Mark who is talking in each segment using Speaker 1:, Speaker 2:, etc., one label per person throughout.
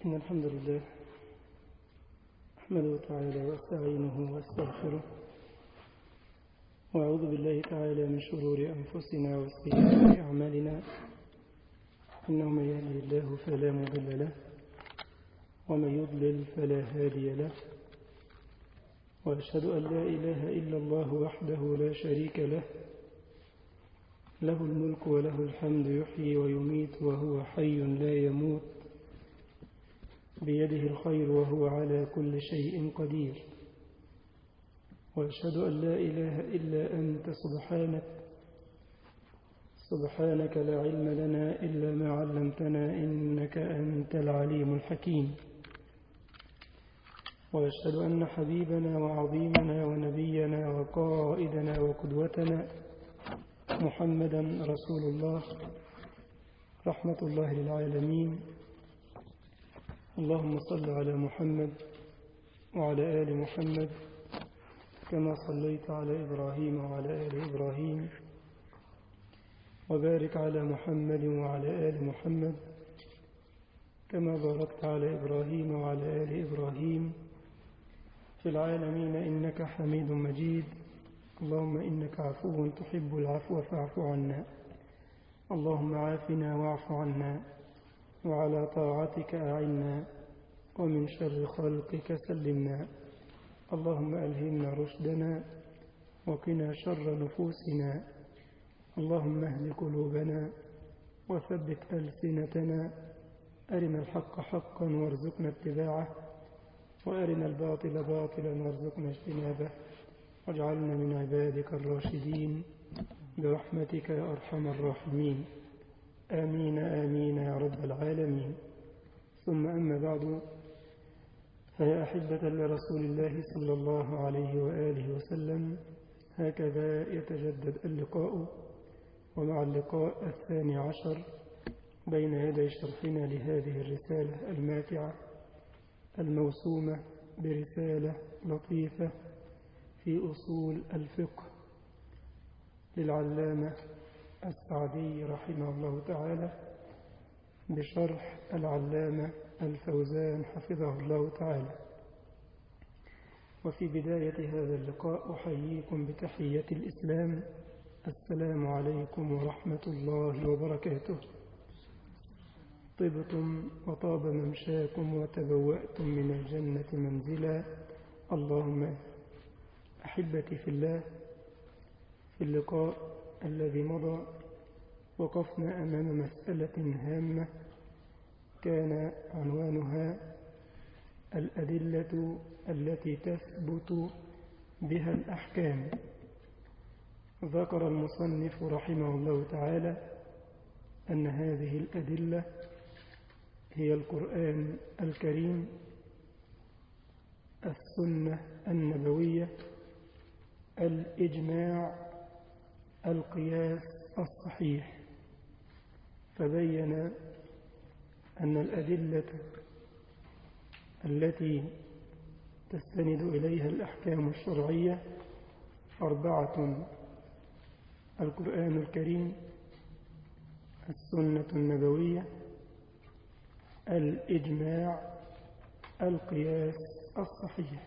Speaker 1: إن الحمد لله أحمده تعالى واستعينه واستغفره وأعوذ بالله تعالى من شرور أنفسنا وسيئات أعمالنا إنه من يهده الله فلا مضل له ومن يضلل فلا هادي له وأشهد أن لا إله إلا الله وحده لا شريك له له الملك وله الحمد يحيي ويميت وهو حي لا يموت بيده الخير وهو على كل شيء قدير وأشهد أن لا إله إلا أنت سبحانك سبحانك لا علم لنا إلا ما علمتنا إنك أنت العليم الحكيم وأشهد أن حبيبنا وعظيمنا ونبينا وقائدنا وقدوتنا محمدا رسول الله رحمة الله للعالمين اللهم صل على محمد وعلى آل محمد كما صليت على إبراهيم وعلى آل إبراهيم وبارك على محمد وعلى آل محمد كما باركت على إبراهيم وعلى آل إبراهيم في العالمين إنك حميد مجيد اللهم إنك عفو تحب العفو فاعف عنا اللهم عافنا واعف عنا وعلى طاعتك أعنا ومن شر خلقك سلمنا اللهم ألهمنا رشدنا وقنا شر نفوسنا اللهم اهد قلوبنا وثبت ألسنتنا أرنا الحق حقا وارزقنا اتباعه وأرنا الباطل باطلا وارزقنا اجتنابه واجعلنا من عبادك الراشدين برحمتك يا أرحم الراحمين آمين آمين يا رب العالمين ثم أما بعد فيا أحبة لرسول الله صلى الله عليه وآله وسلم هكذا يتجدد اللقاء ومع اللقاء الثاني عشر بين يدي شرحنا لهذه الرسالة الماتعة الموسومة برسالة لطيفة في أصول الفقه للعلامة السعدي رحمه الله تعالى بشرح العلامة الفوزان حفظه الله تعالى وفي بداية هذا اللقاء أحييكم بتحية الإسلام السلام عليكم ورحمة الله وبركاته طبتم وطاب ممشاكم وتبوأتم من الجنة منزلا اللهم أحبتي في الله في اللقاء الذي مضى وقفنا أمام مسألة هامة كان عنوانها الأدلة التي تثبت بها الأحكام ذكر المصنف رحمه الله تعالى أن هذه الأدلة هي القرآن الكريم السنة النبوية الإجماع القياس الصحيح فبين أن الأدلة التي تستند إليها الأحكام الشرعية أربعة القرآن الكريم السنة النبوية الإجماع القياس الصحيح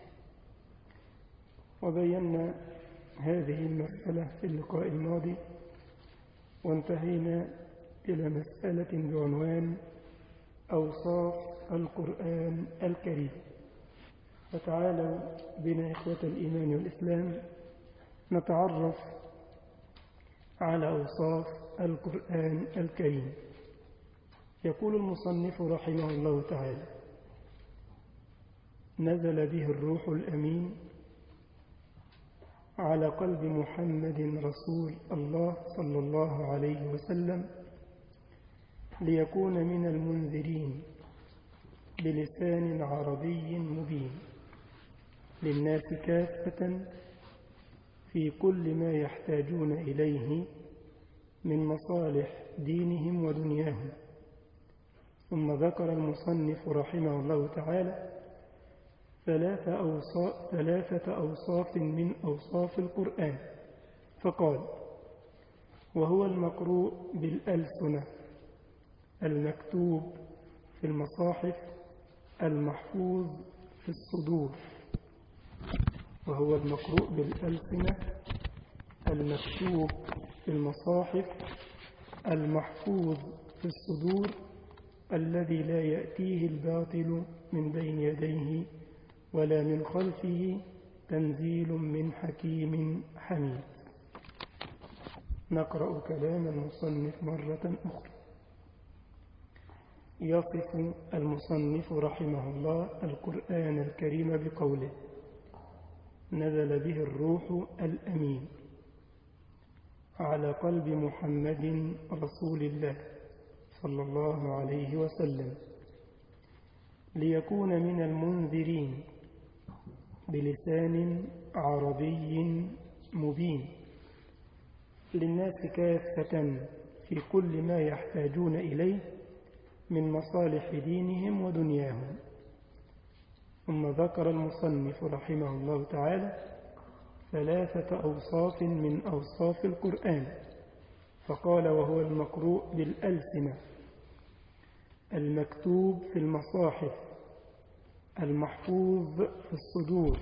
Speaker 1: وبينا هذه المسألة في اللقاء الماضي وانتهينا إلى مسألة بعنوان أوصاف القرآن الكريم فتعالوا بنا إخوة الإيمان والإسلام نتعرف على أوصاف القرآن الكريم يقول المصنف رحمه الله تعالى نزل به الروح الأمين على قلب محمد رسول الله صلى الله عليه وسلم ليكون من المنذرين بلسان عربي مبين للناس كافة في كل ما يحتاجون إليه من مصالح دينهم ودنياهم ثم ذكر المصنف رحمه الله تعالى ثلاثة أوصاف, ثلاثة أوصاف من أوصاف القرآن فقال وهو المقروء بالألسنة المكتوب في المصاحف المحفوظ في الصدور وهو المقروء بالألسنة المكتوب في المصاحف المحفوظ في الصدور الذي لا يأتيه الباطل من بين يديه ولا من خلفه تنزيل من حكيم حميد نقرأ كلام المصنف مرة أخرى يصف المصنف رحمه الله القرآن الكريم بقوله نزل به الروح الأمين على قلب محمد رسول الله صلى الله عليه وسلم ليكون من المنذرين بلسان عربي مبين للناس كافة في كل ما يحتاجون إليه من مصالح دينهم ودنياهم ثم ذكر المصنف رحمه الله تعالى ثلاثة أوصاف من أوصاف القرآن فقال وهو المقروء بالألسنة المكتوب في المصاحف المحفوظ في الصدور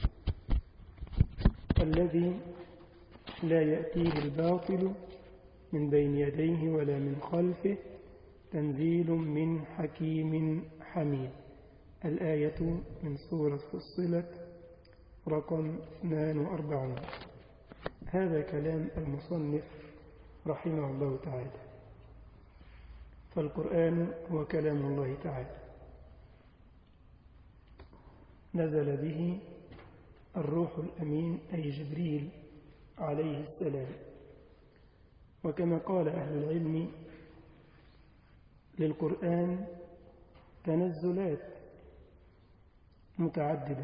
Speaker 1: الذي لا يأتيه الباطل من بين يديه ولا من خلفه تنزيل من حكيم حميد الآية من سورة فصلت رقم 42 هذا كلام المصنف رحمه الله تعالى فالقرآن هو كلام الله تعالى نزل به الروح الأمين أي جبريل عليه السلام وكما قال أهل العلم للقرآن تنزلات متعددة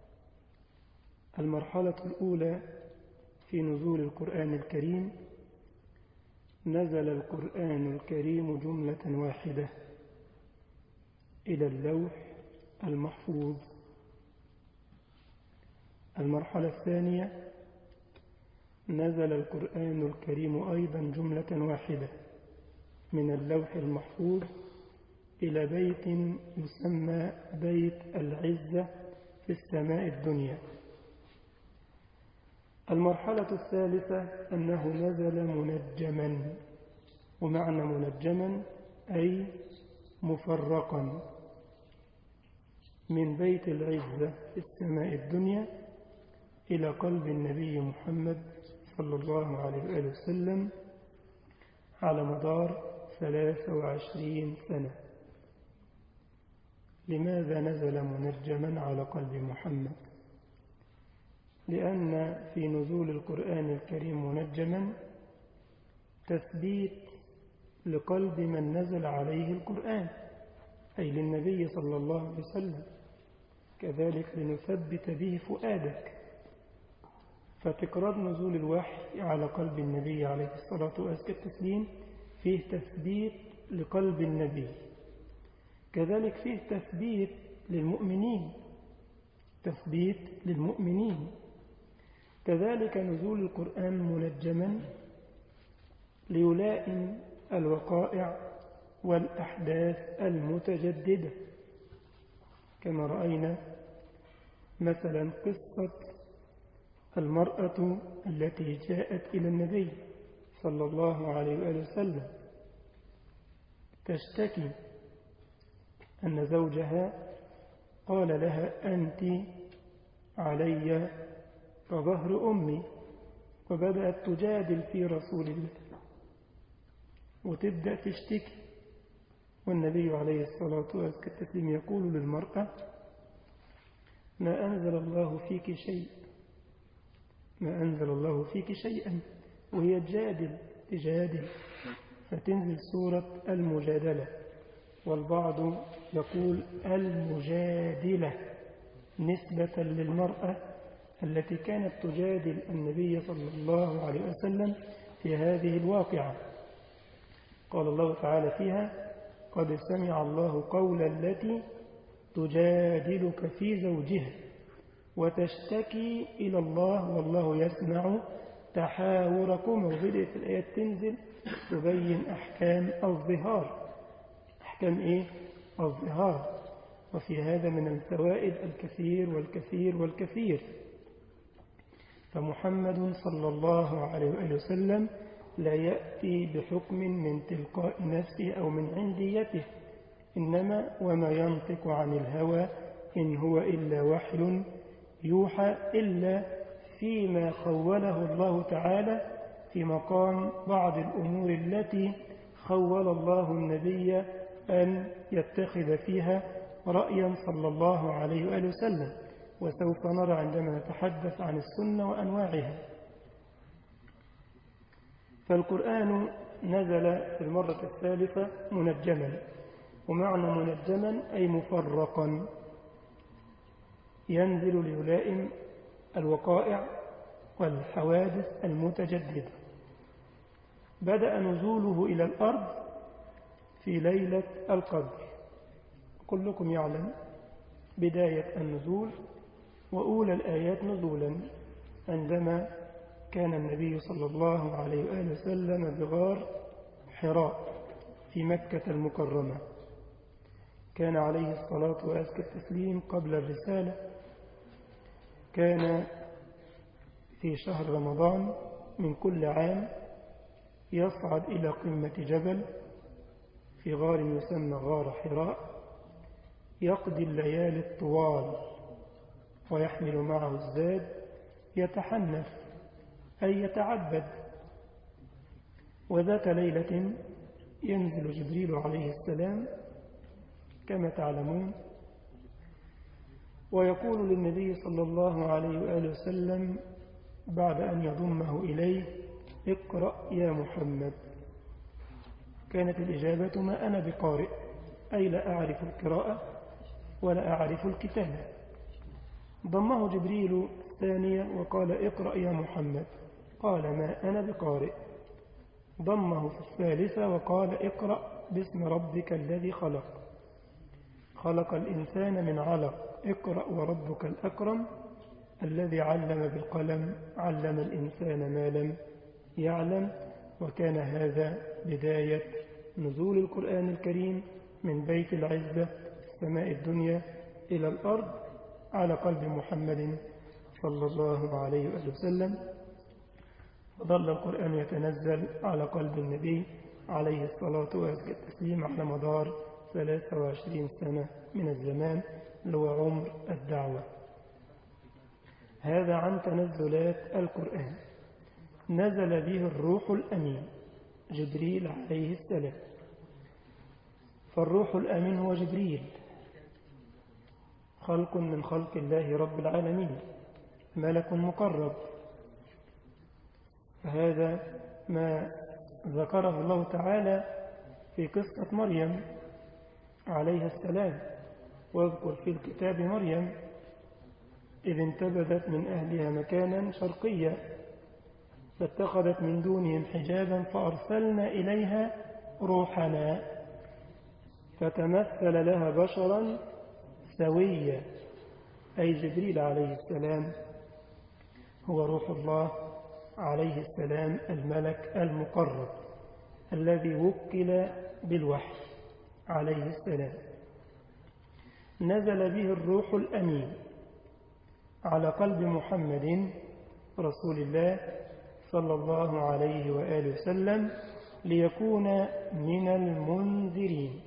Speaker 1: المرحلة الأولى في نزول القرآن الكريم نزل القرآن الكريم جملة واحدة إلى اللوح المحفوظ المرحلة الثانية نزل القرآن الكريم أيضا جملة واحدة من اللوح المحفوظ إلى بيت يسمى بيت العزة في السماء الدنيا المرحلة الثالثة أنه نزل منجما ومعنى منجما أي مفرقا من بيت العزة في السماء الدنيا إلى قلب النبي محمد صلى الله عليه وآله وسلم على مدار ثلاث وعشرين سنة لماذا نزل منجما على قلب محمد لأن في نزول القرآن الكريم منجما تثبيت لقلب من نزل عليه القرآن أي للنبي صلى الله عليه وسلم كذلك لنثبت به فؤادك فتكرار نزول الوحي على قلب النبي عليه الصلاة وأزكى التسليم فيه تثبيت لقلب النبي كذلك فيه تثبيت للمؤمنين تثبيت للمؤمنين كذلك نزول القرآن منجما ليلائم الوقائع والأحداث المتجددة كما رأينا مثلا قصة المرأة التي جاءت إلى النبي صلى الله عليه وآله وسلم تشتكي أن زوجها قال لها أنت علي كظهر أمي وبدأت تجادل في رسول الله وتبدأ تشتكي والنبي عليه الصلاة والسلام يقول للمرأة ما أنزل الله فيك شيء ما أنزل الله فيك شيئا وهي تجادل تجادل فتنزل سورة المجادلة والبعض يقول المجادلة نسبة للمرأة التي كانت تجادل النبي صلى الله عليه وسلم في هذه الواقعة قال الله تعالى فيها قد سمع الله قول التي تجادلك في زوجها وتشتكي إلى الله والله يسمع تحاوركم وبدأت الآيات تنزل تبين أحكام الظهار أحكام إيه؟ الظهار وفي هذا من الفوائد الكثير والكثير والكثير فمحمد صلى الله عليه وآله وسلم لا يأتي بحكم من تلقاء نفسه أو من عنديته إنما وما ينطق عن الهوى إن هو إلا وحي يوحى إلا فيما خوله الله تعالى في مقام بعض الأمور التي خول الله النبي أن يتخذ فيها رأيا صلى الله عليه وآله وسلم وسوف نرى عندما نتحدث عن السنة وأنواعها فالقرآن نزل في المرة الثالثة منجما ومعنى منجما أي مفرقا ينزل ليلائم الوقائع والحوادث المتجددة بدأ نزوله إلى الأرض في ليلة القدر كلكم يعلم بداية النزول وأولى الآيات نزولا عندما كان النبي صلى الله عليه وآله وسلم بغار حراء في مكة المكرمة كان عليه الصلاة وأزكى التسليم قبل الرسالة كان في شهر رمضان من كل عام يصعد إلى قمة جبل في غار يسمى غار حراء يقضي الليالي الطوال ويحمل معه الزاد يتحنف أي يتعبد وذات ليلة ينزل جبريل عليه السلام كما تعلمون ويقول للنبي صلى الله عليه وآله وسلم بعد أن يضمه إليه اقرأ يا محمد كانت الإجابة ما أنا بقارئ أي لا أعرف القراءة ولا أعرف الكتابة ضمه جبريل ثانية وقال اقرأ يا محمد قال ما أنا بقارئ ضمه في الثالثة وقال اقرأ باسم ربك الذي خلق خلق الإنسان من علق اقرأ وربك الأكرم الذي علم بالقلم علم الإنسان ما لم يعلم وكان هذا بداية نزول القرآن الكريم من بيت العزة سماء الدنيا إلى الأرض على قلب محمد صلى الله عليه وآله وسلم وظل القرآن يتنزل على قلب النبي عليه الصلاة والتسليم على مدار 23 سنة من الزمان اللي هو عمر الدعوة هذا عن تنزلات القرآن نزل به الروح الأمين جبريل عليه السلام فالروح الأمين هو جبريل خلق من خلق الله رب العالمين ملك مقرب فهذا ما ذكره الله تعالى في قصة مريم عليها السلام واذكر في الكتاب مريم إذ انتبذت من أهلها مكانا شرقيا فاتخذت من دونهم حجابا فأرسلنا إليها روحنا فتمثل لها بشرا سويا أي جبريل عليه السلام هو روح الله عليه السلام الملك المقرب الذي وكل بالوحي عليه السلام نزل به الروح الأمين على قلب محمد رسول الله صلى الله عليه وآله وسلم ليكون من المنذرين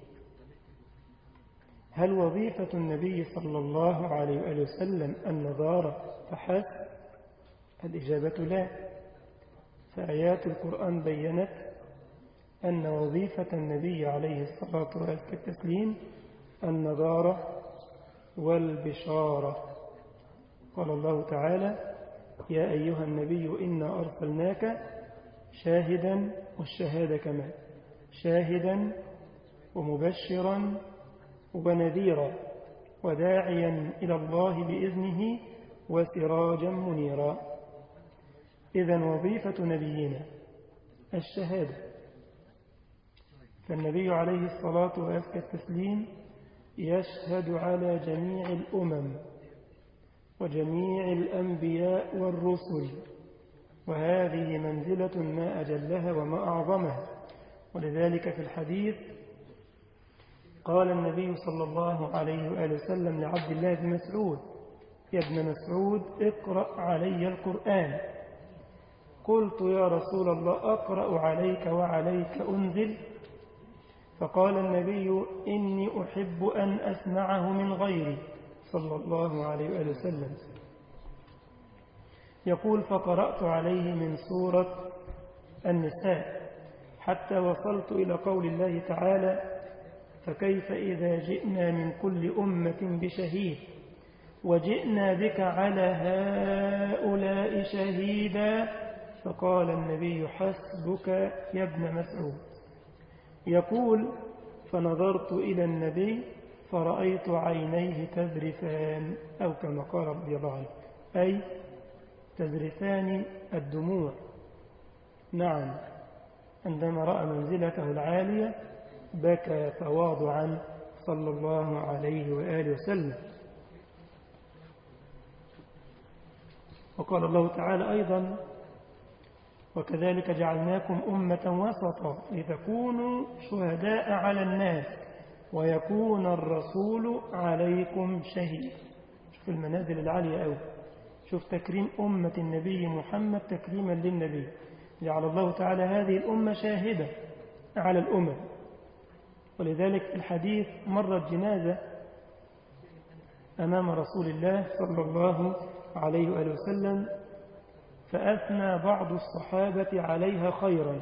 Speaker 1: هل وظيفة النبي صلى الله عليه وآله وسلم النظارة فحسب الإجابة لا فآيات القرآن بينت أن وظيفة النبي عليه الصلاة والتسليم النظارة والبشارة قال الله تعالى يا أيها النبي إنا أرسلناك شاهدا والشهادة كمان شاهدا ومبشرا ونذيرا وداعيا إلى الله بإذنه وسراجا منيرا إذا وظيفة نبينا الشهادة فالنبي عليه الصلاة وأزكى التسليم يشهد على جميع الأمم وجميع الأنبياء والرسل وهذه منزلة ما أجلها وما أعظمها ولذلك في الحديث قال النبي صلى الله عليه وآله وسلم لعبد الله بن مسعود يا ابن مسعود اقرأ علي القرآن قلت يا رسول الله أقرأ عليك وعليك أنزل فقال النبي إني أحب أن أسمعه من غيري صلى الله عليه وآله وسلم يقول فقرأت عليه من سورة النساء حتى وصلت إلى قول الله تعالى فكيف إذا جئنا من كل أمة بشهيد وجئنا بك على هؤلاء شهيدا فقال النبي حسبك يا ابن مسعود يقول فنظرت إلى النبي فرأيت عينيه تذرفان أو كما قال رضي الله عنه أي تذرفان الدموع نعم عندما رأى منزلته العالية بكى تواضعا صلى الله عليه وآله وسلم وقال الله تعالى أيضا وكذلك جعلناكم أمة وسطا لتكونوا شهداء على الناس ويكون الرسول عليكم شهيد شوف المنازل العالية أوي شوف تكريم أمة النبي محمد تكريما للنبي جعل الله تعالى هذه الأمة شاهدة على الأمم ولذلك في الحديث مرت جنازة أمام رسول الله صلى الله عليه وآله وسلم فأثنى بعض الصحابة عليها خيرا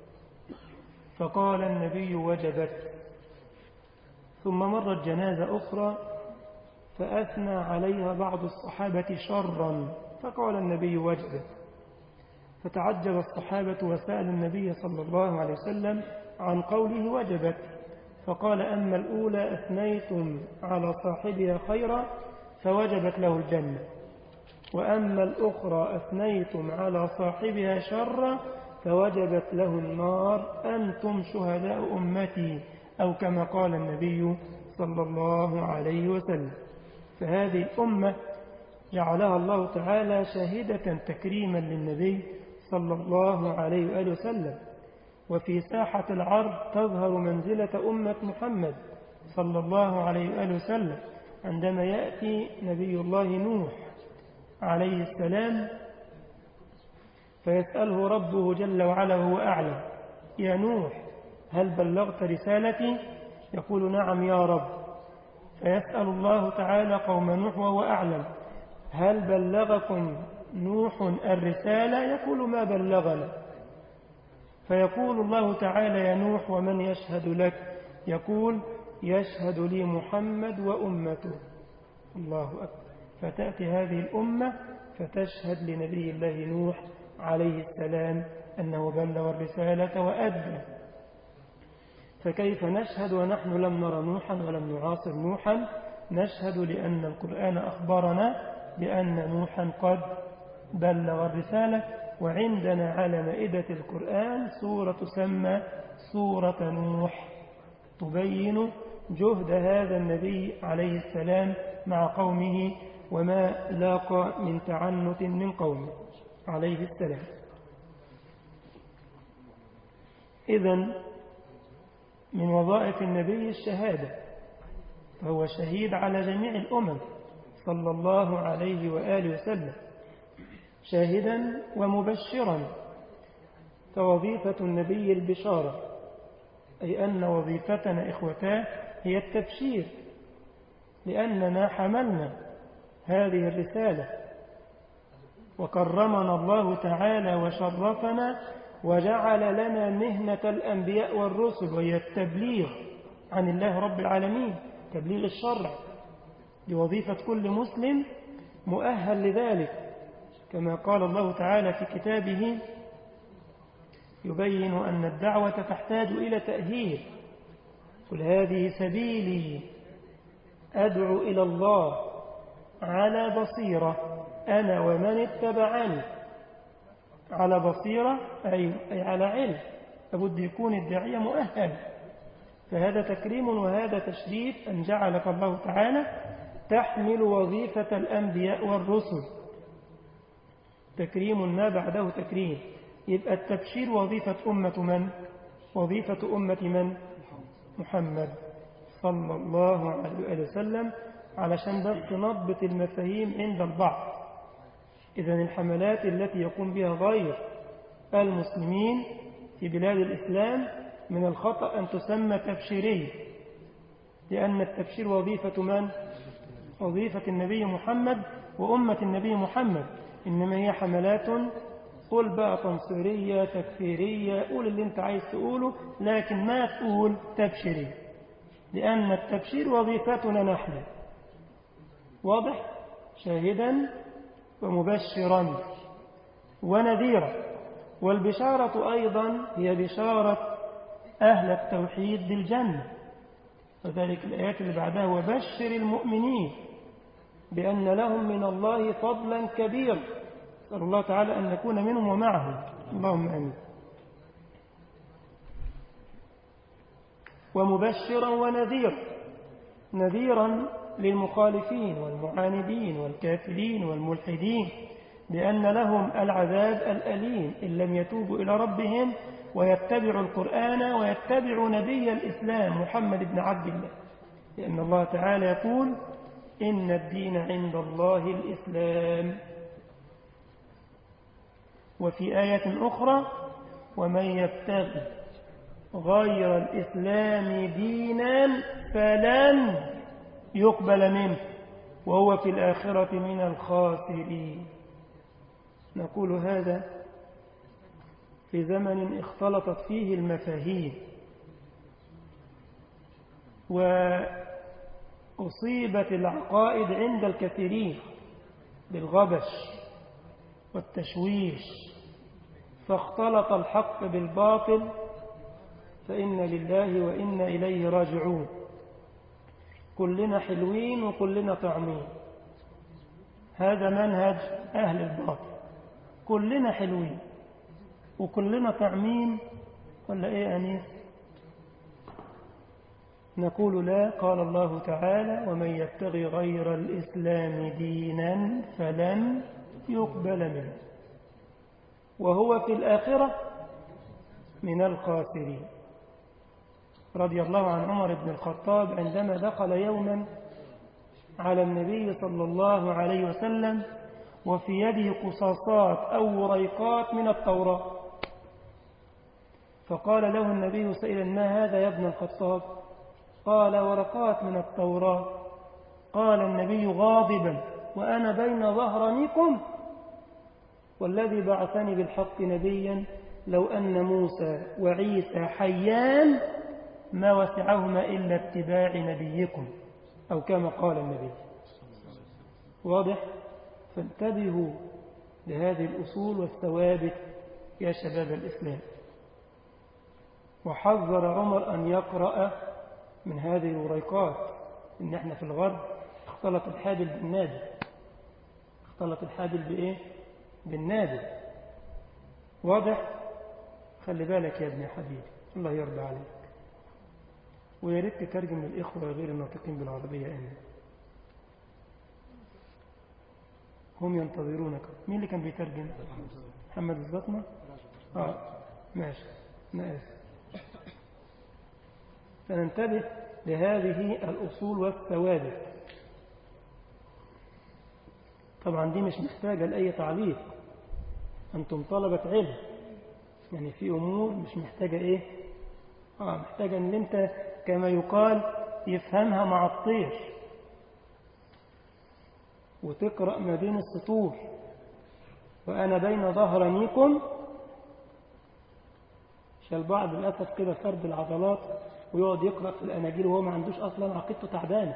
Speaker 1: فقال النبي وجبت ثم مرت جنازة أخرى فأثنى عليها بعض الصحابة شرا فقال النبي وجبت فتعجب الصحابة وسألوا النبي صلى الله عليه وسلم عن قوله وجبت فقال أما الأولى أثنيتم على صاحبها خيرا فوجبت له الجنة وأما الأخرى أثنيتم على صاحبها شرا فوجبت له النار أنتم شهداء أمتي أو كما قال النبي صلى الله عليه وسلم فهذه الأمة جعلها الله تعالى شاهدة تكريما للنبي صلى الله عليه وآله وسلم وفي ساحة العرض تظهر منزلة أمة محمد صلى الله عليه وآله وسلم عندما يأتي نبي الله نوح عليه السلام فيسأله ربه جل وعلا وهو أعلم يا نوح هل بلغت رسالتي يقول نعم يا رب فيسأل الله تعالى قوم نوح وهو أعلم هل بلغكم نوح الرسالة يقول ما بلغنا فيقول الله تعالى يا نوح ومن يشهد لك يقول يشهد لي محمد وأمته الله أكبر فتأتي هذه الأمة فتشهد لنبي الله نوح عليه السلام أنه بلغ الرسالة وأدى فكيف نشهد ونحن لم نرى نوحا ولم نعاصر نوحا نشهد لأن القرآن أخبرنا بأن نوحا قد بلغ الرسالة وعندنا على مائدة القرآن سورة تسمى سورة نوح تبين جهد هذا النبي عليه السلام مع قومه وما لاقى من تعنت من قومه عليه السلام إذا من وظائف النبي الشهادة فهو شهيد على جميع الأمم صلى الله عليه وآله وسلم شاهدا ومبشرا فوظيفة النبي البشارة أي أن وظيفتنا إخوتاه هي التبشير لأننا حملنا هذه الرسالة وكرمنا الله تعالى وشرفنا وجعل لنا مهنة الأنبياء والرسل وهي التبليغ عن الله رب العالمين تبليغ الشرع لوظيفة كل مسلم مؤهل لذلك كما قال الله تعالى في كتابه يبين أن الدعوة تحتاج إلى تأهيل قل هذه سبيلي أدعو إلى الله على بصيرة أنا ومن اتبعني على بصيرة أي, أي على علم لابد يكون الداعية مؤهل فهذا تكريم وهذا تشريف أن جعلك الله تعالى تحمل وظيفة الأنبياء والرسل تكريم ما بعده تكريم يبقى التبشير وظيفة أمة من؟ وظيفة أمة من؟ محمد صلى الله عليه وسلم علشان بس نضبط المفاهيم عند البعض إذا الحملات التي يقوم بها غير المسلمين في بلاد الإسلام من الخطأ أن تسمى تبشيرية لأن التبشير وظيفة من؟ وظيفة النبي محمد وأمة النبي محمد إنما هي حملات قل بقى تنصيرية تكفيرية قول اللي انت عايز تقوله لكن ما تقول تبشيرية لأن التبشير وظيفتنا نحن واضح شاهدا ومبشرا ونذيرا والبشارة أيضا هي بشارة أهل التوحيد بالجنة وذلك الآيات اللي بعدها وبشر المؤمنين بأن لهم من الله فضلا كبيرا نسأل الله تعالى أن نكون منهم ومعهم اللهم أمين ومبشرا ونذيرا نذيرا للمخالفين والمعاندين والكافرين والملحدين بأن لهم العذاب الأليم إن لم يتوبوا إلى ربهم ويتبعوا القرآن ويتبعوا نبي الإسلام محمد بن عبد الله لأن الله تعالى يقول إن الدين عند الله الإسلام وفي آية أخرى ومن يبتغي غير الإسلام دينا فلن يقبل منه وهو في الآخرة من الخاسرين نقول هذا في زمن اختلطت فيه المفاهيم وأصيبت العقائد عند الكثيرين بالغبش والتشويش فاختلط الحق بالباطل فإن لله وإنا إليه راجعون كلنا حلوين وكلنا طعمين هذا منهج أهل الباطل كلنا حلوين وكلنا طعمين ولا إيه أنيس نقول لا قال الله تعالى ومن يبتغي غير الإسلام دينا فلن يقبل منه وهو في الآخرة من الخاسرين رضي الله عن عمر بن الخطاب عندما دخل يوما على النبي صلى الله عليه وسلم وفي يده قصاصات أو وريقات من التوراة فقال له النبي سئلا ما هذا يا ابن الخطاب قال ورقات من التوراة قال النبي غاضبا وأنا بين ظهرانيكم والذي بعثني بالحق نبيا لو أن موسى وعيسى حيان ما وسعهما إلا اتباع نبيكم أو كما قال النبي واضح فانتبهوا لهذه الأصول والثوابت يا شباب الإسلام وحذر عمر أن يقرأ من هذه الوريقات إن إحنا في الغرب اختلط الحابل بالنادل اختلط الحابل بإيه؟ بالنادل واضح؟ خلي بالك يا ابن حبيبي الله يرضى عليك ويا ريت تترجم للإخوة غير الناطقين بالعربية أنا هم ينتظرونك مين اللي كان بيترجم محمد الزطمة آه ماشي أنا آسف فننتبه لهذه الأصول والثوابت طبعا دي مش محتاجة لأي تعليق أنتم طلبة علم يعني في أمور مش محتاجة إيه آه محتاجة أن أنت كما يقال يفهمها مع الطير وتقرأ ما بين السطور وأنا بين ظهرانيكم عشان البعض للأسف كده فرد العضلات ويقعد يقرأ في الأناجيل وهو ما عندوش أصلا عقيدته تعبانة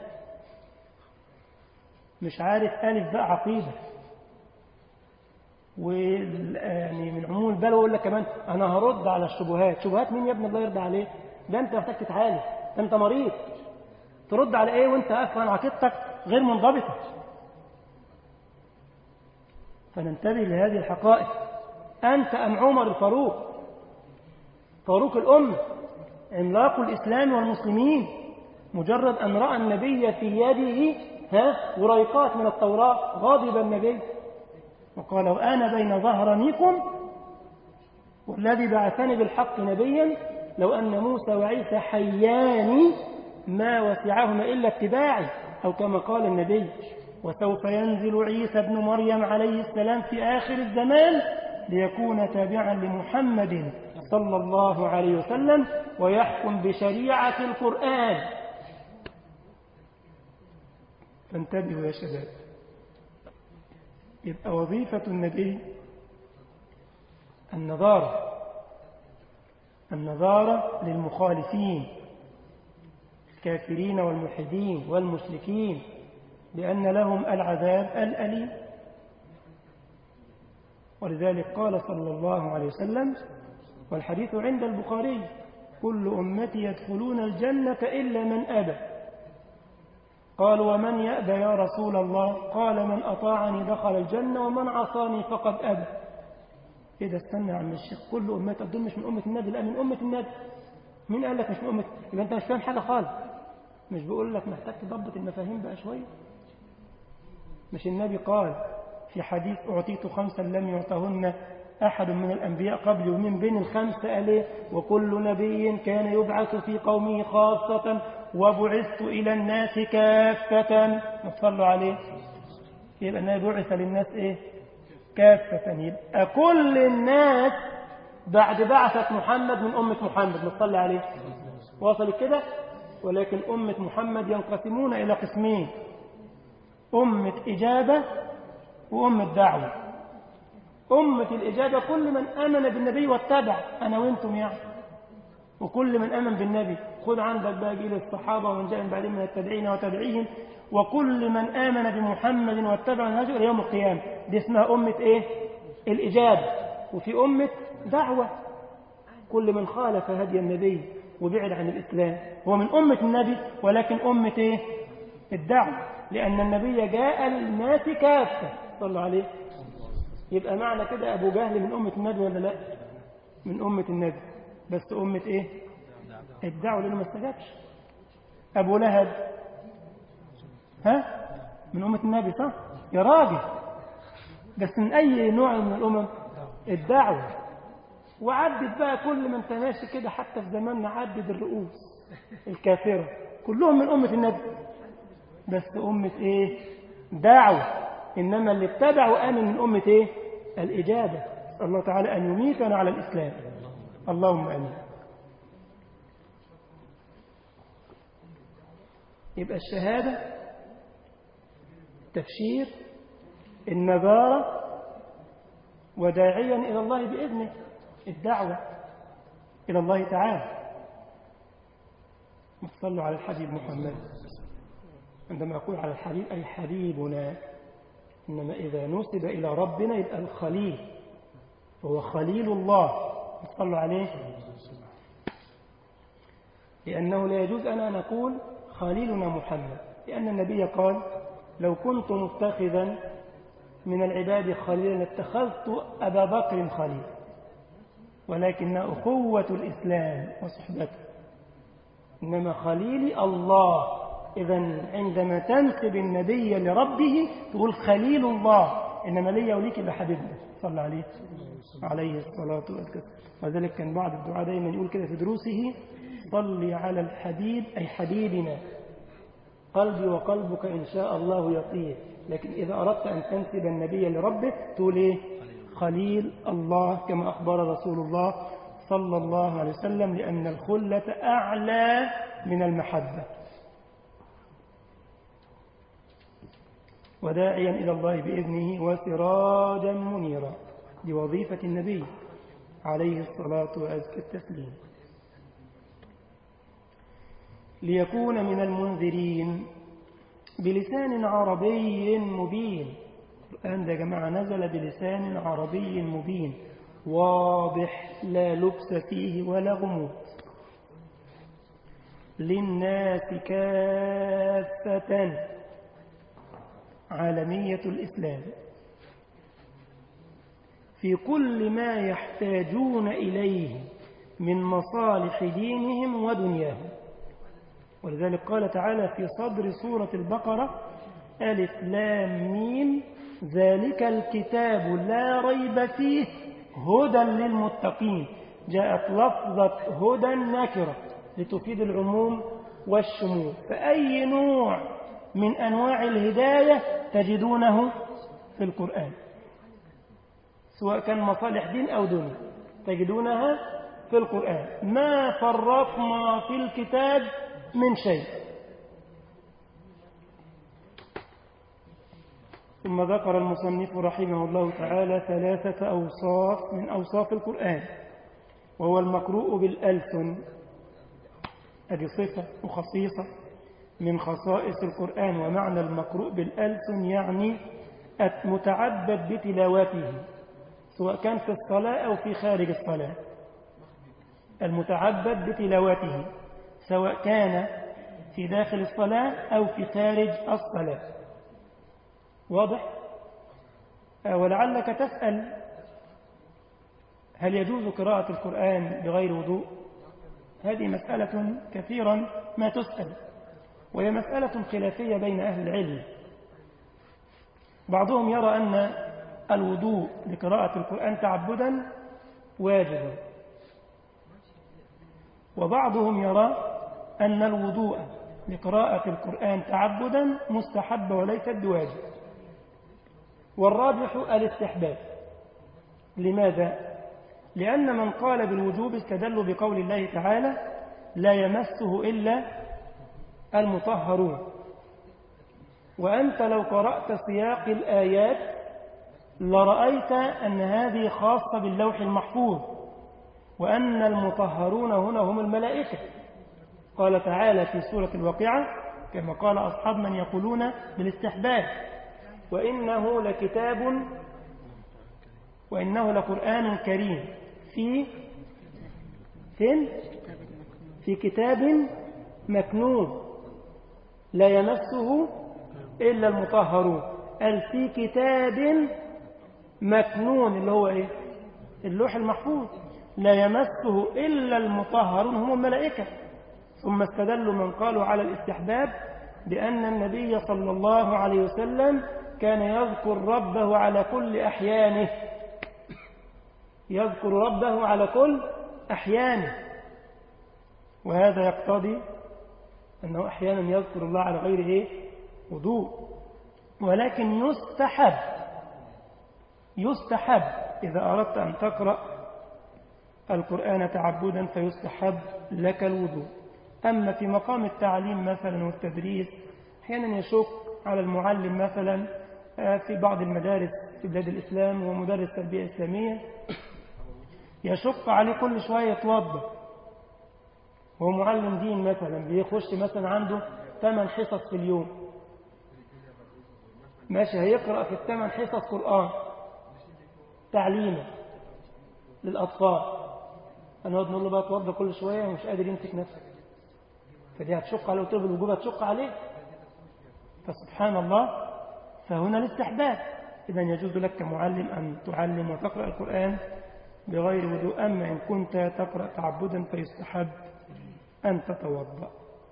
Speaker 1: مش عارف ألف بقى عقيدة ويعني من عموم البلوى يقول لك كمان أنا هرد على الشبهات شبهات مين يا ابني الله يرضى عليه ده أنت محتاج تتعالج ده أنت مريض ترد على إيه وأنت أصلا عقيدتك غير منضبطة فننتبه لهذه الحقائق أنت أم عمر الفاروق فاروق الأمة عملاق الإسلام والمسلمين مجرد أن رأى النبي في يده ها وريقات من التوراة غاضب النبي وقال وأنا بين ظهرانيكم والذي بعثني بالحق نبيا لو أن موسى وعيسى حيان ما وسعهم إلا اتباعي أو كما قال النبي وسوف ينزل عيسى بن مريم عليه السلام في آخر الزمان ليكون تابعا لمحمد صلى الله عليه وسلم ويحكم بشريعة القرآن فانتبهوا يا شباب يبقى وظيفة النبي النظارة النظارة للمخالفين الكافرين والملحدين والمشركين بأن لهم العذاب الأليم ولذلك قال صلى الله عليه وسلم والحديث عند البخاري كل أمتي يدخلون الجنة إلا من أبى قالوا ومن يأبى يا رسول الله قال من أطاعني دخل الجنة ومن عصاني فقد أبى إيه ده استنى يا عم الشيخ كل أمتي دول مش من أمة النبي لا من أمة النبي مين قال لك مش من أمة يبقى أنت مش فاهم حاجة خالص مش بقول لك محتاج تضبط المفاهيم بقى شوية مش النبي قال في حديث أعطيت خمسا لم يعطهن أحد من الأنبياء قبل ومن بين الخمسة قال وكل نبي كان يبعث في قومه خاصة وبعثت إلى الناس كافة نصلوا عليه يبقى النبي بعث للناس إيه كافة يبقى كل الناس بعد بعثة محمد من أمة محمد نصلي عليه وصل كده ولكن أمة محمد ينقسمون إلى قسمين أمة إجابة وأمة دعوة أمة الإجابة كل من آمن بالنبي واتبع أنا وإنتم يعني وكل من آمن بالنبي خذ عندك بقى جيل الصحابة ومن جاء بعدين من التابعين وتابعيهم وكل من آمن بمحمد واتبع منهجه إلى يوم القيامة دي اسمها أمة إيه؟ الإجابة وفي أمة دعوة كل من خالف هدي النبي وبعد عن الإسلام هو من أمة النبي ولكن أمة إيه؟ الدعوة لأن النبي جاء للناس كافة صلى عليه يبقى معنى كده أبو جهل من أمة النبي ولا لا من أمة النبي بس أمة إيه الدعوة لأنه ما استجابش أبو لهب ها من أمة النبي صح يا راجل بس من أي نوع من الأمم الدعوة وعدت بقى كل من تماشي كده حتى في زماننا عدد الرؤوس الكافرة كلهم من أمة النبي بس أمة إيه دعوة إنما اللي اتبعوا آمن من أمة إيه الإجابة الله تعالى أن يميتنا على الإسلام اللهم أمين يبقى الشهادة تفشير النذارة وداعيا إلى الله بإذنه الدعوة إلى الله تعالى صلوا على الحبيب محمد عندما أقول على الحبيب أي حبيبنا إنما إذا نسب إلى ربنا يبقى الخليل هو خليل الله صلوا عليه لأنه لا يجوز أن نقول خليلنا محمد لأن النبي قال لو كنت متخذا من العباد خليلا لاتخذت أبا بكر خليل ولكن أخوة الإسلام وصحبته إنما خليلي الله إذا عندما تنسب النبي لربه تقول خليل الله إنما لي وليك بحبيبنا صلى عليه عليه الصلاة والسلام وذلك كان بعض الدعاء دايما يقول كده في دروسه صلي على الحبيب أي حبيبنا قلبي وقلبك إن شاء الله يطير لكن إذا أردت أن تنسب النبي لربه تقول إيه خليل الله كما أخبر رسول الله صلى الله عليه وسلم لأن الخلة أعلى من المحبة وداعيا إلى الله بإذنه وسراجا منيرا لوظيفة النبي عليه الصلاة وأزكى التسليم ليكون من المنذرين بلسان عربي مبين القرآن ده يا جماعة نزل بلسان عربي مبين واضح لا لبس فيه ولا غموض للناس كافة عالمية الإسلام في كل ما يحتاجون إليه من مصالح دينهم ودنياهم ولذلك قال تعالى في صدر سورة البقرة ألف لام ميم ذلك الكتاب لا ريب فيه هدى للمتقين جاءت لفظة هدى نكرة لتفيد العموم والشمول فأي نوع من أنواع الهداية تجدونه في القرآن سواء كان مصالح دين أو دنيا تجدونها في القرآن ما فرطنا في الكتاب من شيء ثم ذكر المصنف رحمه الله تعالى ثلاثة أوصاف من أوصاف القرآن وهو المقروء بالألسن هذه صفة وخصيصة من خصائص القرآن ومعنى المقروء بالألسن يعني المتعبد بتلاوته سواء كان في الصلاة أو في خارج الصلاة المتعبد بتلاوته سواء كان في داخل الصلاة أو في خارج الصلاة واضح؟ ولعلك تسأل هل يجوز قراءة القرآن بغير وضوء هذه مسألة كثيرا ما تسأل وهي مسألة خلافية بين أهل العلم بعضهم يرى أن الوضوء لقراءة القرآن تعبدا واجب وبعضهم يرى أن الوضوء لقراءة القرآن تعبدا مستحب وليست بواجب والراجح الاستحباب لماذا؟ لأن من قال بالوجوب استدلوا بقول الله تعالى لا يمسه إلا المطهرون وأنت لو قرأت سياق الآيات لرأيت أن هذه خاصة باللوح المحفوظ وأن المطهرون هنا هم الملائكة قال تعالى في سورة الواقعة كما قال أصحاب من يقولون بالاستحباب وإنه لكتاب وإنه لقرآن كريم في فين في كتاب مكنون لا يمسه إلا المطهرون قال في كتاب مكنون اللي هو إيه اللوح المحفوظ لا يمسه إلا المطهرون هم الملائكة ثم استدلوا من قالوا على الاستحباب بأن النبي صلى الله عليه وسلم كان يذكر ربه على كل أحيانه يذكر ربه على كل أحيانه وهذا يقتضي أنه أحيانا يذكر الله على غير إيه؟ وضوء ولكن يستحب يستحب إذا أردت أن تقرأ القرآن تعبدا فيستحب لك الوضوء أما في مقام التعليم مثلا والتدريس أحيانا يشك على المعلم مثلا في بعض المدارس في بلاد الإسلام ومدرس تربية إسلامية يشق عليه كل شوية يتوضا هو معلم دين مثلا بيخش مثلا عنده ثمان حصص في اليوم ماشي هيقرأ في الثمان حصص قرآن تعليما للأطفال أنا نقول له بقى توضى كل شوية ومش قادر يمسك نفسه فدي هتشق عليه وتقول الوجوب هتشق عليه فسبحان الله فهنا الاستحباب إذا يجوز لك كمعلم أن تعلم وتقرأ القرآن بغير وضوء أما إن كنت تقرأ تعبدا فيستحب أن تتوضأ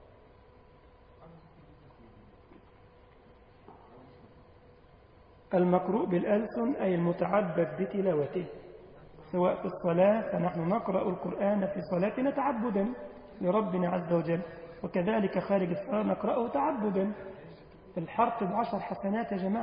Speaker 1: المقروء بالألسن أي المتعبد بتلاوته سواء في الصلاة فنحن نقرأ القرآن في صلاتنا تعبدا لربنا عز وجل وكذلك خارج الصلاة نقرأه تعبدا الحرف بعشر حسنات يا جماعة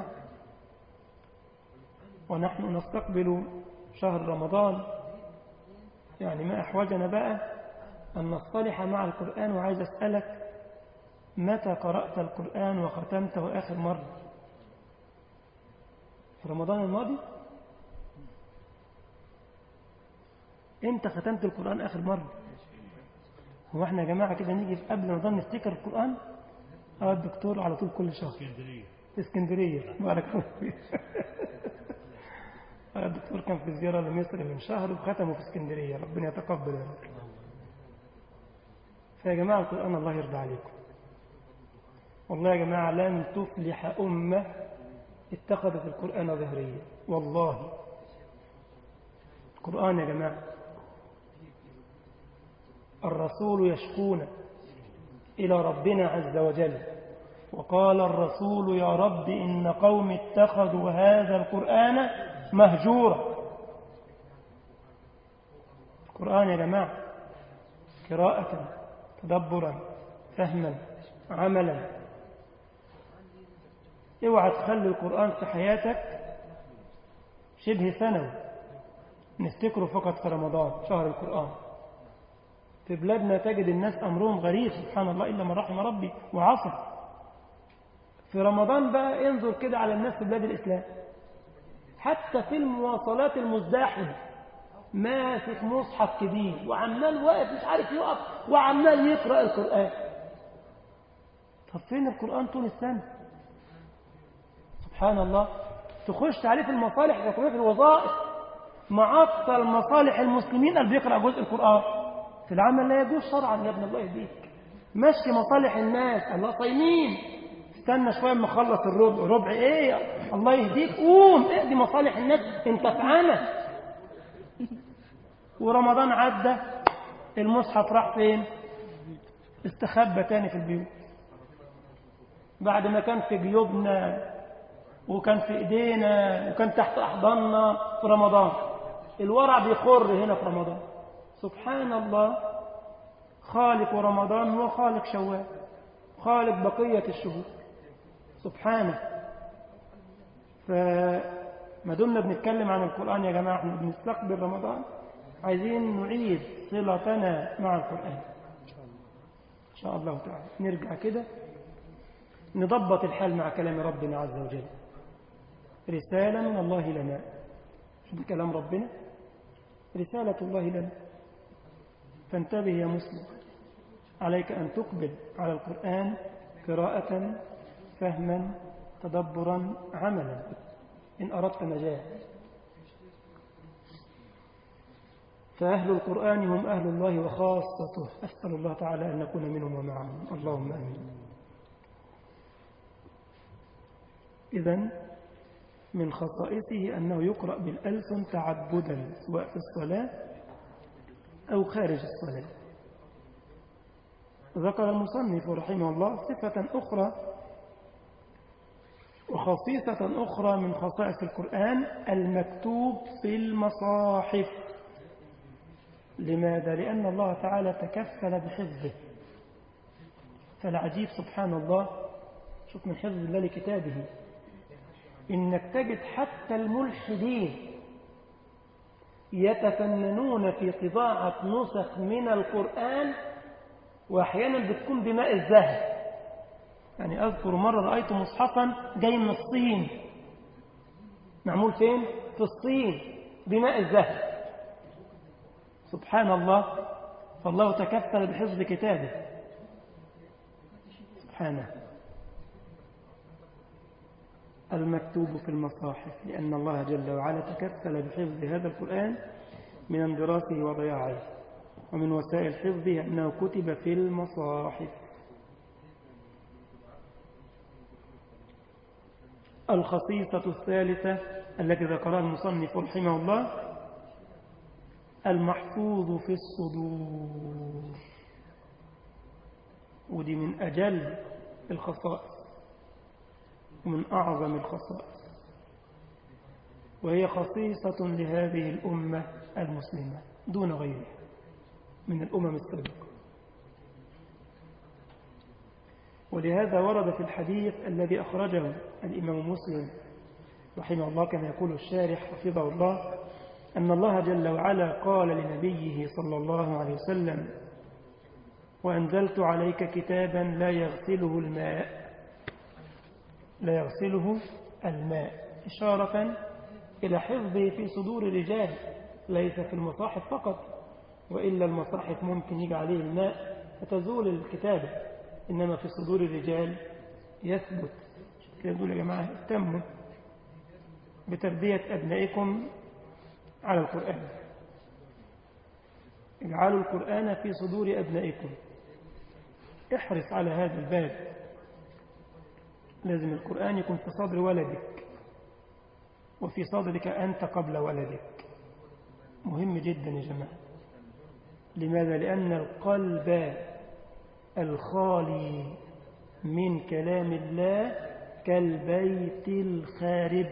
Speaker 1: ونحن نستقبل شهر رمضان يعني ما أحوجنا بقى أن نصطلح مع القرآن وعايز أسألك متى قرأت القرآن وختمته آخر مرة في رمضان الماضي امتى ختمت القرآن آخر مرة هو احنا يا جماعة كده نيجي قبل رمضان نفتكر القرآن اه الدكتور على طول كل شهر
Speaker 2: اسكندريه
Speaker 1: في اسكندرية بارك الله فيك الدكتور كان في زيارة لمصر من شهر وختمه في اسكندرية ربنا يتقبل يا رب فيا جماعة القرآن الله يرضى عليكم والله يا جماعة لن تفلح أمة اتخذت القرآن ظهريا والله القرآن يا جماعة الرسول يشكون إلى ربنا عز وجل وقال الرسول يا رب إن قوم اتخذوا هذا القرآن مهجورا القرآن يا جماعة قراءة تدبرا فهما عملا اوعى تخلي القرآن في حياتك شبه ثانوي نفتكره فقط في رمضان شهر القرآن في بلادنا تجد الناس أمرهم غريب سبحان الله إلا من رحم ربي وعصر في رمضان بقى انظر كده على الناس في بلاد الإسلام حتى في المواصلات المزدحمة ماسك مصحف كبير وعمال واقف مش عارف يقف وعمال يقرأ القرآن طب فين القرآن طول السنة سبحان الله تخش عليه في المصالح الحكومية في الوظائف معطل مصالح المسلمين اللي بيقرأ جزء القرآن في العمل لا يجوز شرعا يا ابن الله يهديك مشي مصالح الناس الله صايمين استنى شويه اما اخلص الربع ربع ايه الله يهديك قوم اهدي مصالح الناس انت في عمل ورمضان عدى المصحف راح فين استخبى تاني في البيوت بعد ما كان في جيوبنا وكان في ايدينا وكان تحت احضاننا في رمضان الورع بيخر هنا في رمضان سبحان الله خالق رمضان هو خالق شوال خالق بقية الشهور سبحانه فما دمنا بنتكلم عن القرآن يا جماعة احنا بنستقبل رمضان عايزين نعيد صلتنا مع القرآن إن شاء الله تعالى نرجع كده نضبط الحال مع كلام ربنا عز وجل رسالة من الله لنا شوف كلام ربنا رسالة الله لنا فانتبه يا مسلم عليك أن تقبل على القرآن قراءة فهما تدبرا عملا إن أردت نجاة فأهل القرآن هم أهل الله وخاصته أسأل الله تعالى أن نكون منهم ومعهم اللهم أمين إذا من خصائصه أنه يقرأ بالألسن تعبدا سواء في الصلاة أو خارج الصلاة ذكر المصنف رحمه الله صفة أخرى وخصيصة أخرى من خصائص القرآن المكتوب في المصاحف لماذا؟ لأن الله تعالى تكفل بحفظه فالعجيب سبحان الله شوف من حفظ الله لكتابه إنك تجد حتى الملحدين يتفننون في طباعة نسخ من القرآن وأحيانا بتكون بماء الذهب يعني أذكر مرة رأيت مصحفا جاي من الصين معمول فين؟ في الصين بماء الذهب سبحان الله فالله تكفل بحفظ كتابه سبحانه المكتوب في المصاحف لأن الله جل وعلا تكفل بحفظ هذا القرآن من اندراسه وضياعه ومن وسائل حفظه أنه كتب في المصاحف الخصيصة الثالثة التي ذكرها المصنف رحمه الله المحفوظ في الصدور ودي من أجل الخصائص ومن أعظم الخصائص وهي خصيصة لهذه الأمة المسلمة دون غيرها من الأمم السابقة ولهذا ورد في الحديث الذي أخرجه الإمام مسلم رحمه الله كما يقول الشارح حفظه الله أن الله جل وعلا قال لنبيه صلى الله عليه وسلم وأنزلت عليك كتابا لا يغسله الماء لا يغسله الماء إشارة إلى حفظه في صدور الرجال ليس في المصاحف فقط وإلا المصاحف ممكن يجي عليه الماء فتزول الكتابة إنما في صدور الرجال يثبت كده يقول يا جماعة اهتموا بتربية أبنائكم على القرآن اجعلوا القرآن في صدور أبنائكم احرص على هذا الباب لازم القرآن يكون في صدر ولدك وفي صدرك أنت قبل ولدك مهم جدا يا جماعة لماذا؟ لأن القلب الخالي من كلام الله كالبيت الخارب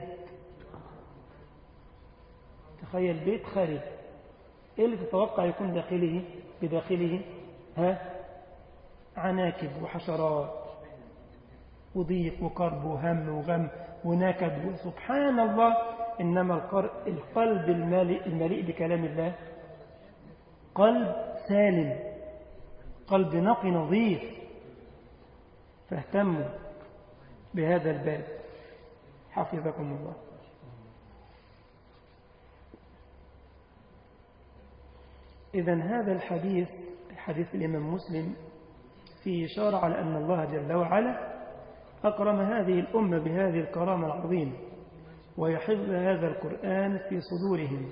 Speaker 1: تخيل بيت خارب ايه اللي تتوقع يكون داخله بداخله ها عناكب وحشرات وضيق وكرب وهم وغم ونكد وسبحان الله إنما القلب المليء, المليء بكلام الله قلب سالم قلب نقي نظيف فاهتموا بهذا الباب حفظكم الله إذا هذا الحديث حديث الإمام مسلم فيه إشارة على أن الله جل وعلا أكرم هذه الأمة بهذه الكرامة العظيمة ويحفظ هذا القرآن في صدورهم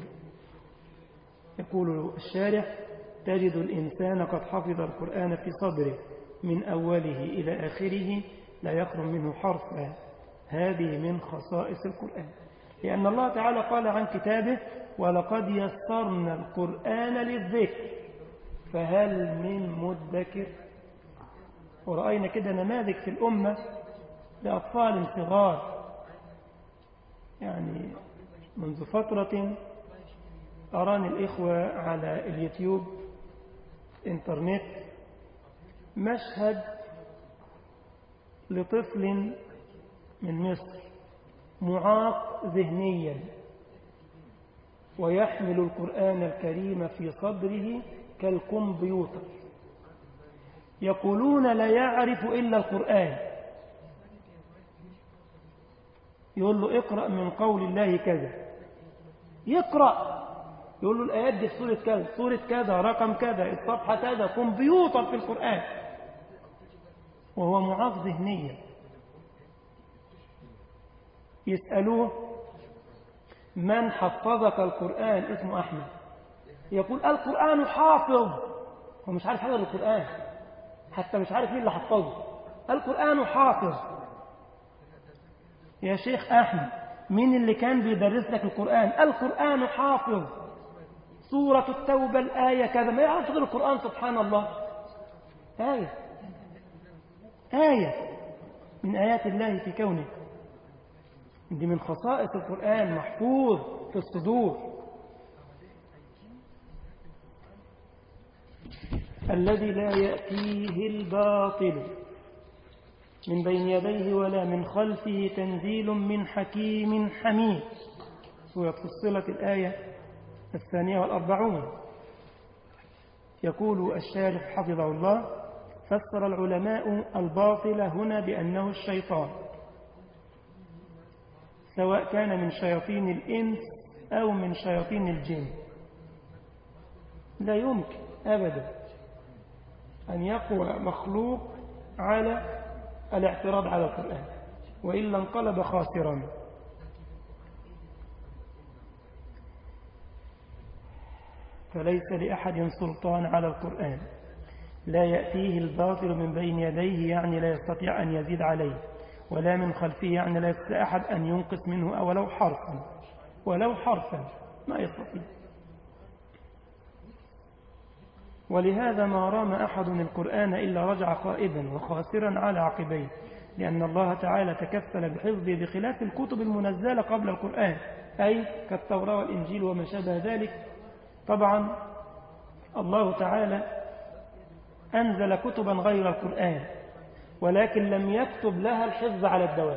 Speaker 1: يقول الشارح تجد الإنسان قد حفظ القرآن في صدره من أوله إلى آخره لا يخرم منه حرفا هذه من خصائص القرآن لأن الله تعالى قال عن كتابه ولقد يسرنا القرآن للذكر فهل من مدكر ورأينا كده نماذج في الأمة لأطفال صغار يعني منذ فترة أراني الإخوة على اليوتيوب انترنت مشهد لطفل من مصر معاق ذهنيا ويحمل القرآن الكريم في صدره كالكمبيوتر يقولون لا يعرف إلا القرآن يقول له اقرأ من قول الله كذا يقرأ يقول له الآيات دي في سورة كذا سورة كذا رقم كذا الصفحة كذا كمبيوتر في القرآن وهو معاق ذهنيا يسألوه من حفظك القرآن اسمه أحمد يقول القرآن حافظ هو مش عارف حفظ القرآن حتى مش عارف مين اللي حفظه القرآن حافظ يا شيخ أحمد مين اللي كان بيدرس لك القرآن القرآن حافظ سورة التوبة الآية كذا ما يعرفش غير القرآن سبحان الله آية آية من آيات الله في كونه دي من خصائص القرآن محفوظ في الصدور الذي لا يأتيه الباطل من بين يديه ولا من خلفه تنزيل من حكيم حميد سورة فصلت الآية الثانية والأربعون يقول الشارح حفظه الله فسر العلماء الباطل هنا بأنه الشيطان سواء كان من شياطين الإنس أو من شياطين الجن لا يمكن أبدا أن يقوى مخلوق على الاعتراض على القرآن وإلا انقلب خاسرا فليس لأحد سلطان على القرآن لا يأتيه الباطل من بين يديه يعني لا يستطيع أن يزيد عليه ولا من خلفه يعني لا يستطيع أحد أن ينقص منه أو ولو حرفا ولو حرفا ما يستطيع ولهذا ما رام أحد القرآن إلا رجع خائبا وخاسرا على عقبيه لأن الله تعالى تكفل بحفظه بخلاف الكتب المنزلة قبل القرآن أي كالتوراة والإنجيل وما شابه ذلك طبعا الله تعالى أنزل كتبا غير القرآن ولكن لم يكتب لها الحفظ على الدوام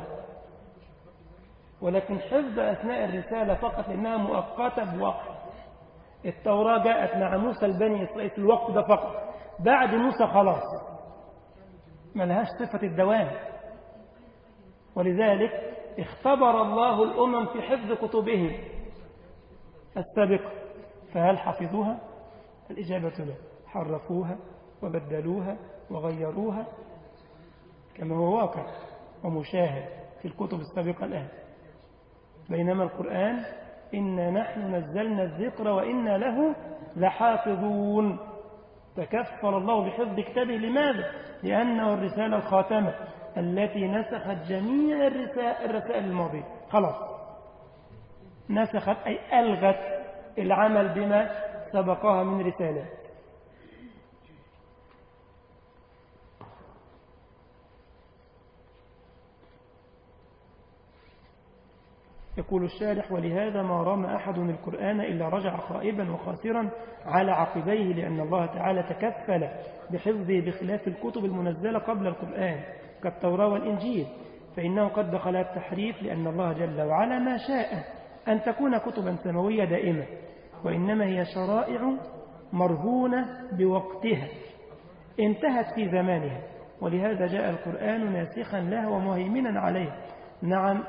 Speaker 1: ولكن حفظ أثناء الرسالة فقط لأنها مؤقتة بوقت التوراة جاءت مع موسى البني إسرائيل في الوقت ده فقط بعد موسى خلاص ما لهاش صفة الدوام ولذلك اختبر الله الأمم في حفظ كتبهم السابقة فهل حفظوها؟ الإجابة لا حرفوها وبدلوها وغيروها كما هو واقع ومشاهد في الكتب السابقة الآن بينما القرآن إنا نحن نزلنا الذكر وإنا له لحافظون تكفل الله بحفظ كتابه لماذا؟ لأنه الرسالة الخاتمة التي نسخت جميع الرسائل الماضية خلاص نسخت أي ألغت العمل بما سبقها من رسالات يقول الشارح ولهذا ما رمى أحد القرآن إلا رجع خائبا وخاسرا على عقبيه لأن الله تعالى تكفل بحفظه بخلاف الكتب المنزلة قبل القرآن كالتوراة والإنجيل فإنه قد دخل التحريف لأن الله جل وعلا ما شاء أن تكون كتبا سماوية دائمة وإنما هي شرائع مرهونة بوقتها انتهت في زمانها ولهذا جاء القرآن ناسخا لها ومهيمنا عليها نعم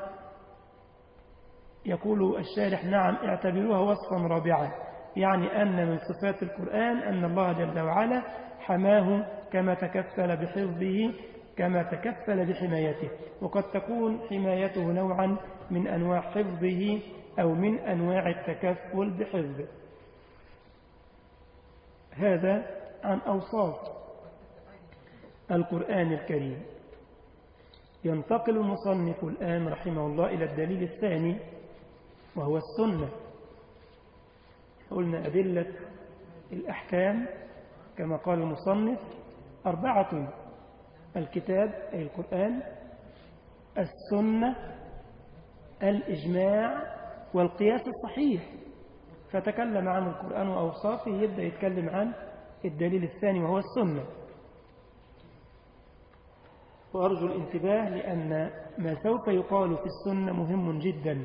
Speaker 1: يقول الشارح نعم اعتبروها وصفا رابعا يعني أن من صفات القرآن أن الله جل وعلا حماه كما تكفل بحفظه كما تكفل بحمايته وقد تكون حمايته نوعا من أنواع حفظه أو من أنواع التكفل بحفظه هذا عن أوصاف القرآن الكريم ينتقل المصنف الآن رحمه الله إلى الدليل الثاني وهو السنة قلنا أدلة الأحكام كما قال المصنف أربعة الكتاب أي القرآن السنة الإجماع والقياس الصحيح فتكلم عن القرآن وأوصافه يبدأ يتكلم عن الدليل الثاني وهو السنة وأرجو الانتباه لأن ما سوف يقال في السنة مهم جدا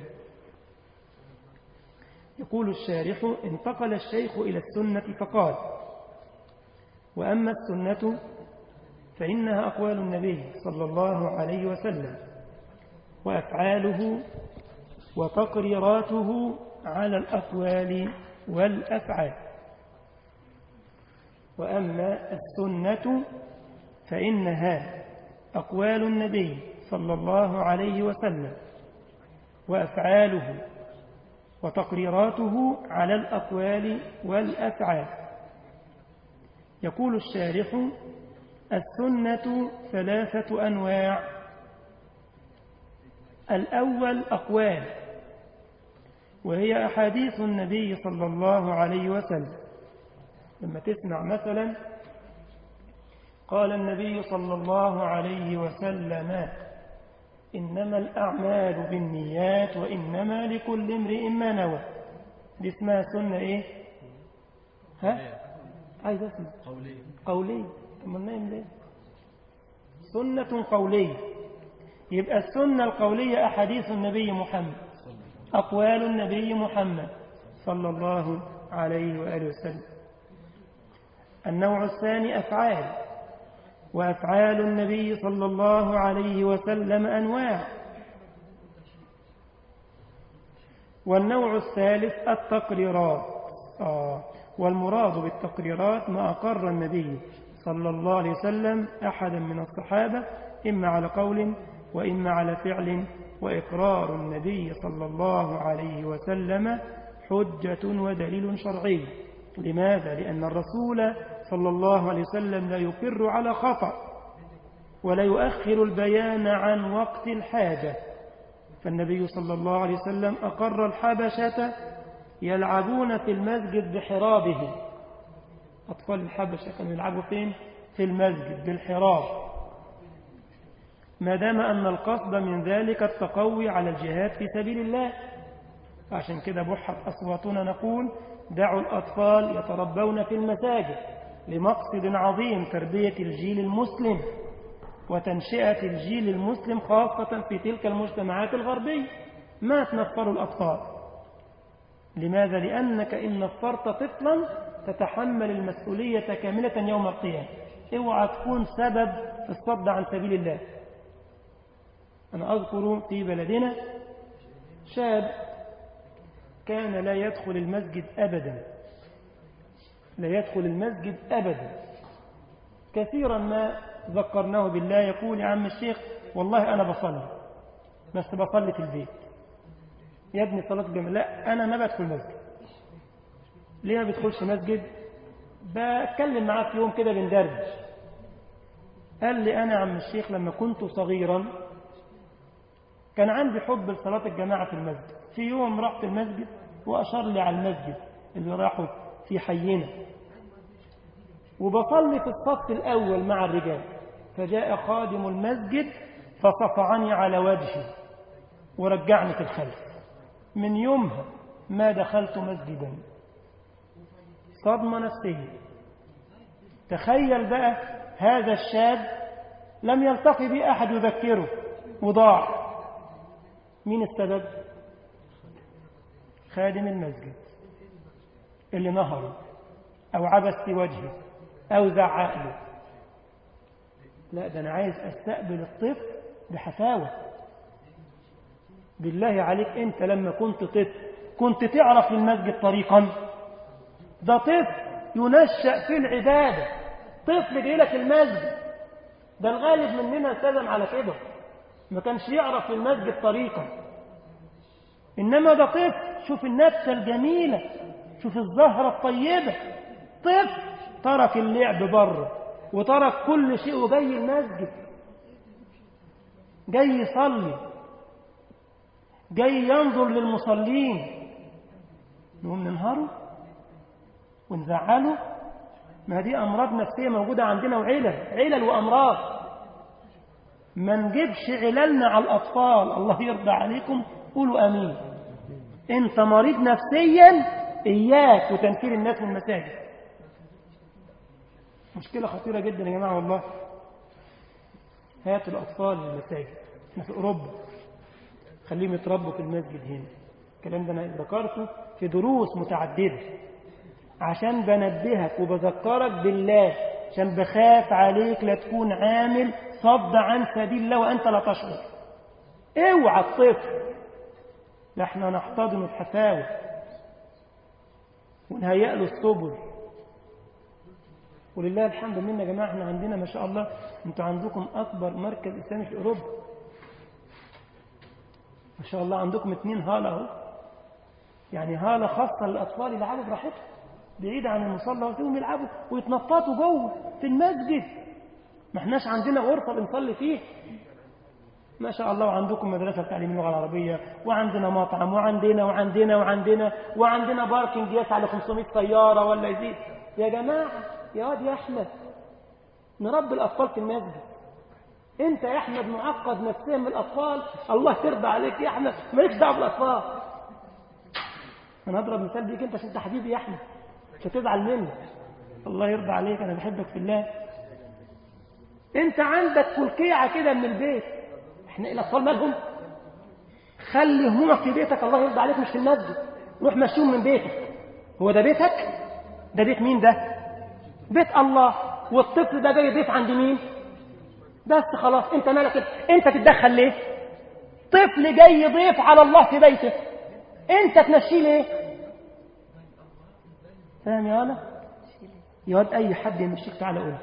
Speaker 1: يقول الشارح انتقل الشيخ إلى السنة فقال وأما السنة فإنها أقوال النبي صلى الله عليه وسلم وأفعاله وتقريراته على الأقوال والأفعال وأما السنة فإنها أقوال النبي صلى الله عليه وسلم وأفعاله وتقريراته على الأقوال والأفعال يقول الشارح السنة ثلاثة أنواع الأول أقوال وهي أحاديث النبي صلى الله عليه وسلم لما تسمع مثلا قال النبي صلى الله عليه وسلم إنما الأعمال بالنيات وإنما لكل امرئ ما نوى دي اسمها سنة إيه ها عايز اسمع
Speaker 2: قولي
Speaker 1: قولية أما نايم ليه سنة قولية يبقى السنة القولية أحاديث النبي محمد أقوال النبي محمد صلى الله عليه وآله وسلم النوع الثاني أفعال وأفعال النبي صلى الله عليه وسلم أنواع والنوع الثالث التقريرات آه والمراد بالتقريرات ما أقر النبي صلى الله عليه وسلم أحدا من الصحابة إما على قول وإما على فعل وإقرار النبي صلى الله عليه وسلم حجة ودليل شرعي لماذا؟ لأن الرسول صلى الله عليه وسلم لا يقر على خطأ ولا يؤخر البيان عن وقت الحاجة فالنبي صلى الله عليه وسلم أقر الحبشة يلعبون في المسجد بحرابه أطفال الحبشة كانوا يلعبوا فين؟ في المسجد بالحراب ما دام أن القصد من ذلك التقوي على الجهاد في سبيل الله عشان كده بحت أصواتنا نقول دعوا الأطفال يتربون في المساجد لمقصد عظيم تربية الجيل المسلم وتنشئة الجيل المسلم خاصة في تلك المجتمعات الغربية ما تنفروا الأطفال لماذا؟ لأنك إن نفرت طفلا تتحمل المسؤولية كاملة يوم القيامة اوعى تكون سبب في الصد عن سبيل الله أنا أذكر في بلدنا شاب كان لا يدخل المسجد أبدا لا يدخل المسجد أبدا كثيرا ما ذكرناه بالله يقول يا عم الشيخ والله أنا بصلي بس بصلي في البيت يا ابني صلاة الجمعة لا أنا ما بدخل مسجد ليه ما بتدخلش مسجد بتكلم معاه في يوم كده بندردش قال لي أنا عم الشيخ لما كنت صغيرا كان عندي حب لصلاة الجماعة في المسجد في يوم رحت المسجد وأشار لي على المسجد اللي راحوا في حينا وبصلي في الصف الأول مع الرجال فجاء خادم المسجد فصفعني على وجهي ورجعني في الخلف من يومها ما دخلت مسجدا صدمة نفسية تخيل بقى هذا الشاب لم يلتقي به أحد يذكره وضاع مين السبب خادم المسجد اللي نهره أو عبس في وجهه أو زعق له لا ده أنا عايز أستقبل الطفل بحفاوة بالله عليك أنت لما كنت طفل كنت تعرف في المسجد طريقا ده طفل ينشأ في العبادة طفل جاي لك المسجد ده الغالب مننا التزم على كده ما كانش يعرف في المسجد طريقا إنما ده طفل شوف النبتة الجميلة شوف الزهرة الطيبة طفل ترك اللعب بره وترك كل شيء وجاي المسجد جاي يصلي جاي ينظر للمصلين نقوم ننهاره ونزعله ما دي أمراض نفسية موجودة عندنا وعلل علل وأمراض ما نجيبش عللنا على الأطفال الله يرضى عليكم قولوا أمين أنت مريض نفسيا إياك وتنكير الناس من المساجد مشكلة خطيرة جدا يا جماعة والله هاتوا الأطفال للمساجد احنا في أوروبا خليهم يتربوا في المسجد هنا الكلام ده أنا ذكرته في دروس متعددة عشان بنبهك وبذكرك بالله عشان بخاف عليك لا تكون عامل صد عن سبيل الله وأنت لا تشعر اوعى الطفل لا احنا نحتضن الحفاوة ونهيئ له السبل ولله الحمد منا يا جماعة احنا عندنا ما شاء الله انتوا عندكم أكبر مركز إسلامي في أوروبا ما شاء الله عندكم اتنين هالة اهو يعني هالة خاصة للأطفال يلعبوا براحتهم بعيد عن المصلى وتقوم يلعبوا ويتنططوا جوه في المسجد ما احناش عندنا غرفة بنصلي فيها ما شاء الله وعندكم مدرسة تعليم اللغة العربية وعندنا مطعم وعندنا وعندنا وعندنا وعندنا باركنج يسعى ل 500 سيارة ولا يزيد يا جماعة يا واد يا أحمد نربي الأطفال في المسجد أنت يا أحمد معقد نفسيا من الأطفال الله ترضى عليك يا أحمد مالكش دعوة بالأطفال أنا أضرب مثال بيك أنت عشان أنت حبيبي يا أحمد مش هتزعل مني الله يرضى عليك أنا بحبك في الله أنت عندك كلكيعة كده من البيت احنا الأطفال مالهم خلي همومك في بيتك الله يرضى عليك مش في المسجد روح مشيهم من بيتك هو ده بيتك ده بيت مين ده بيت الله والطفل ده جاي ضيف عند مين بس خلاص انت مالك انت تتدخل ليه طفل جاي ضيف على الله في بيته انت تمشيه ليه فاهم يا ولا يا واد اي حد يمشيك تعالى قول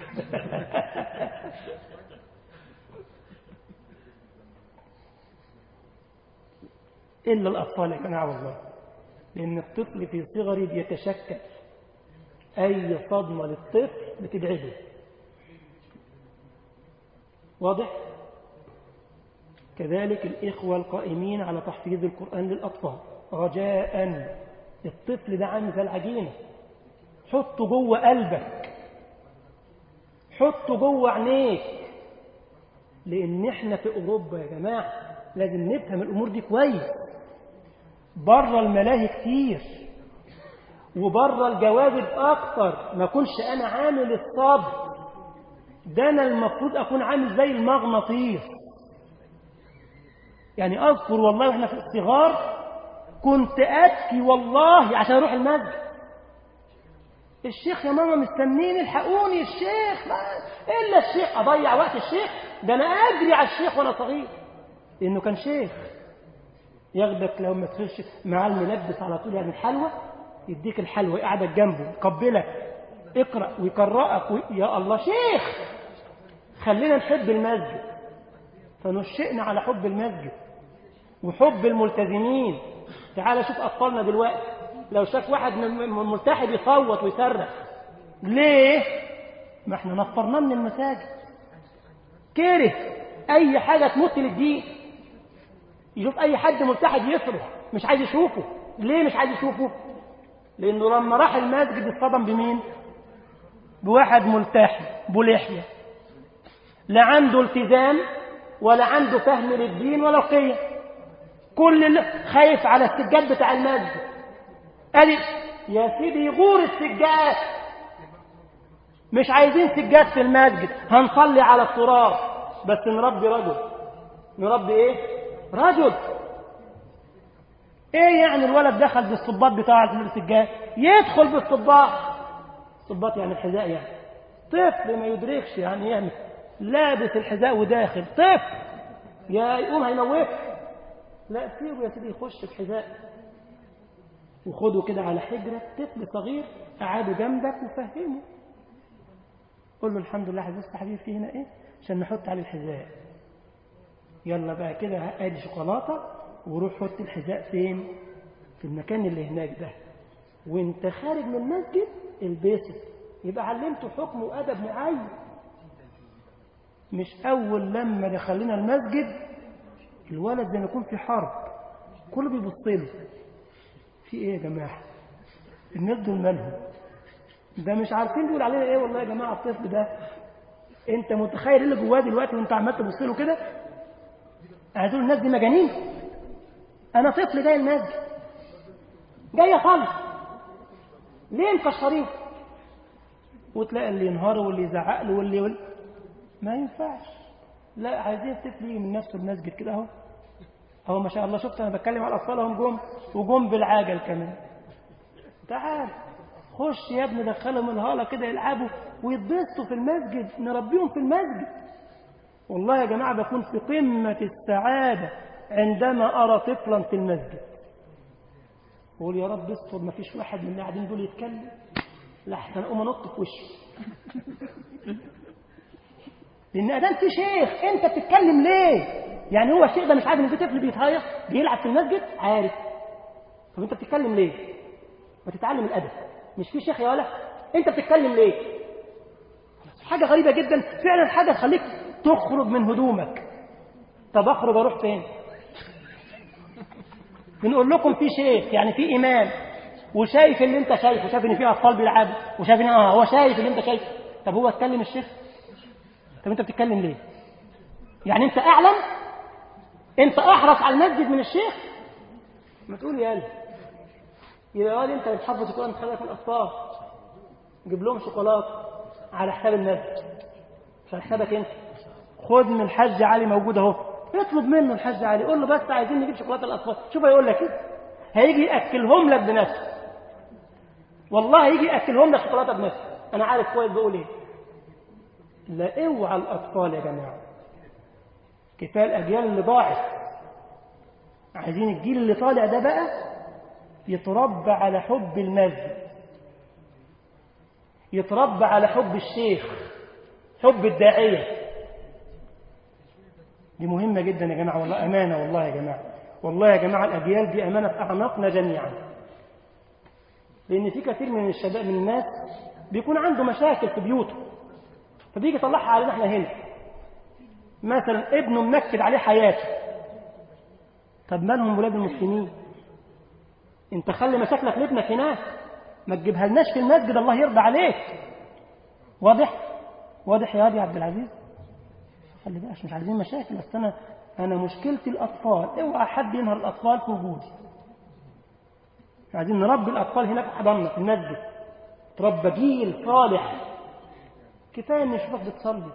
Speaker 1: إلا الأطفال يا جماعة والله لأن الطفل في صغره بيتشكل أي صدمة للطفل بتبعده واضح؟ كذلك الإخوة القائمين على تحفيظ القرآن للأطفال رجاء الطفل ده عامل زي العجينة حطه جوه قلبك حطه جوه عينيك لأن احنا في أوروبا يا جماعة لازم نفهم الأمور دي كويس بره الملاهي كتير وبره الجوازب أكتر ما كنش أنا عامل الصبر ده أنا المفروض أكون عامل زي المغناطيس يعني أذكر والله وإحنا في الصغار كنت أبكي والله عشان أروح المسجد الشيخ يا ماما مستنيني الحقوني الشيخ ما إلا الشيخ أضيع وقت الشيخ ده أنا أجري على الشيخ وأنا صغير لأنه كان شيخ ياخدك لو ما تخش مع الملبس على طول يعني الحلوى يديك الحلوى يقعدك جنبه يقبلك اقرأ ويقرأك وي... يا الله شيخ خلينا نحب المسجد فنشئنا على حب المسجد وحب الملتزمين تعال شوف أطفالنا دلوقتي لو شاف واحد ملتحد يصوت ويصرخ ليه؟ ما احنا نفرناه من المساجد كره أي حاجة تمت للدين يشوف أي حد ملتحد يصرخ مش عايز يشوفه ليه مش عايز يشوفه؟ لأنه لما راح المسجد اتصدم بمين؟ بواحد ملتحي بلحية لا عنده التزام ولا عنده فهم للدين ولا القيم كل اللي خايف على السجاد بتاع المسجد ادي يا سيدي يغور السجاد مش عايزين سجاد في المسجد هنصلي على التراب بس نربي رجل نربي ايه رجل ايه يعني الولد دخل بالصباط بتاع السجاد يدخل بالصباط صباط يعني الحذاء يعني طفل ما يدركش يعني يعمل لابس الحذاء وداخل طفل يا يقوم هيموت لا سيبه يا سيدي يخش بحذاء وخده كده على حجرك طفل صغير قعده جنبك وفهمه قول له الحمد لله حبيبي حبيبي في هنا ايه عشان نحط عليه الحذاء يلا بقى كده ادي شوكولاته وروح حط الحذاء فين في المكان اللي هناك ده وانت خارج من المسجد البسه يبقى علمته حكم وادب معين مش اول لما دخلنا المسجد الولد زي ما يكون في حرب كله بيبص له في ايه يا جماعه الناس دول مالهم ده مش عارفين بيقول علينا ايه والله يا جماعه الطفل ده انت متخيل ايه اللي جواه دلوقتي وانت عمال تبص له كده هتقول الناس دي مجانين انا طفل جاي المسجد جاي اصلي ليه مكشرين وتلاقي اللي ينهار واللي يزعق له واللي يقول ما ينفعش لا عايزين الطفل يجي من نفسه المسجد كده اهو اهو ما شاء الله شفت انا بتكلم على الاطفال اهم جم وجم بالعجل كمان تعال خش يا ابني دخلهم الهاله كده يلعبوا ويتبسطوا في المسجد نربيهم في المسجد والله يا جماعه بكون في قمه السعاده عندما ارى طفلا في المسجد اقول يا رب استر ما فيش واحد من اللي قاعدين دول يتكلم لحسن اقوم انط في وشه لان ادام في شيخ انت بتتكلم ليه يعني هو الشيخ ده مش عارف ان في طفل بيتهيص بيلعب في المسجد عارف طب انت بتتكلم ليه ما تتعلم الادب مش في شيخ يا ولا انت بتتكلم ليه حاجه غريبه جدا فعلا حاجه تخليك تخرج من هدومك طب اخرج اروح فين بنقول لكم في شيخ يعني في امام وشايف اللي انت شايفه شايف ان في اطفال بيلعبوا وشايف ان اه هو شايف اللي انت شايفه طب هو اتكلم الشيخ طب انت بتتكلم ليه يعني انت اعلم انت احرص على المسجد من الشيخ ما تقول يا قلبي يا قال انت بتحفظ القران تخليك من الاطفال جيب لهم شوكولاته على حساب المسجد مش على حسابك انت خد من الحاج علي موجود اهو اطلب منه الحاج علي قول له بس عايزين نجيب شوكولاته الاطفال شوف هيقول لك ايه هيجي ياكلهم لك بنفسه والله هيجي ياكلهم لك شوكولاته بنفسه انا عارف كويس بقول ايه لا اوعى الاطفال يا جماعه كفايه الاجيال اللي ضاعت عايزين الجيل اللي طالع ده بقى يتربى على حب المسجد يتربى على حب الشيخ حب الداعيه دي مهمه جدا يا جماعه والله امانه والله يا جماعه والله يا جماعه الاجيال دي امانه في اعناقنا جميعا لان في كثير من الشباب من الناس بيكون عنده مشاكل في بيوته فبيجي يطلعها علينا احنا هنا مثلا ابنه منكد عليه حياته طب مالهم ولاد المسلمين انت خلي مشاكلك لابنك هناك ما تجيبها لناش في المسجد الله يرضى عليك واضح واضح يا ابي عبد العزيز خلي بقى مش عايزين مشاكل بس انا انا مشكلتي الاطفال اوعى حد ينهر الاطفال في وجودي عايزين نربي الاطفال هناك في حضاننا في المسجد تربى جيل صالح كفايه ان يشوفك بتصلي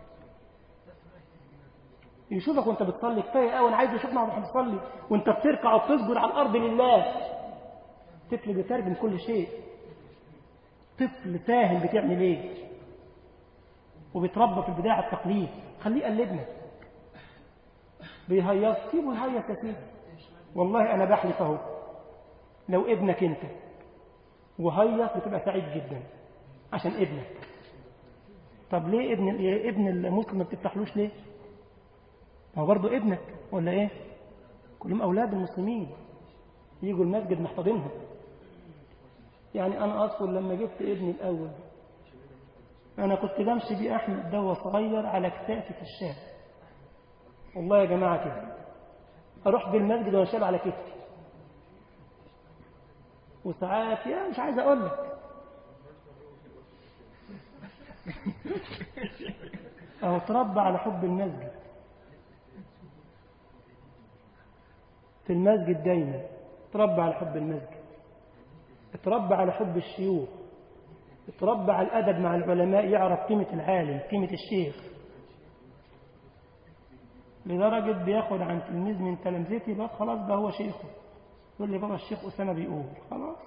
Speaker 1: يشوفك وانت بتصلي كفايه قوي انا عايز يشوفنا واحنا بنصلي وانت بتركع وبتسجد على الارض لله طفل بيترجم كل شيء طفل فاهم بتعمل ايه وبيتربى في البدايه على التقليد خليه يقلدنا بيهيص سيبه يهيص يا سيدي والله انا بحلف اهو لو ابنك انت وهيص بتبقى سعيد جدا عشان ابنك طب ليه ابن ابن المسلم ما بتفتحلوش ليه ما هو برضه ابنك ولا ايه كلهم اولاد المسلمين يجوا المسجد محتضنهم يعني انا اذكر لما جبت ابني الاول انا كنت بمشي بيه احمد ده صغير على كتافي في الشارع والله يا جماعه كده اروح بالمسجد وانا شايل على كتفي وساعات يا مش عايز اقول لك أو تربى على حب المسجد في المسجد دايما اتربى على حب المسجد اتربى على حب الشيوخ اتربى على الأدب مع العلماء يعرف قيمة العالم قيمة الشيخ لدرجة بياخد عن تلميذ من تلامذتي بس خلاص ده هو شيخه يقول لي بابا الشيخ أسامة بيقول خلاص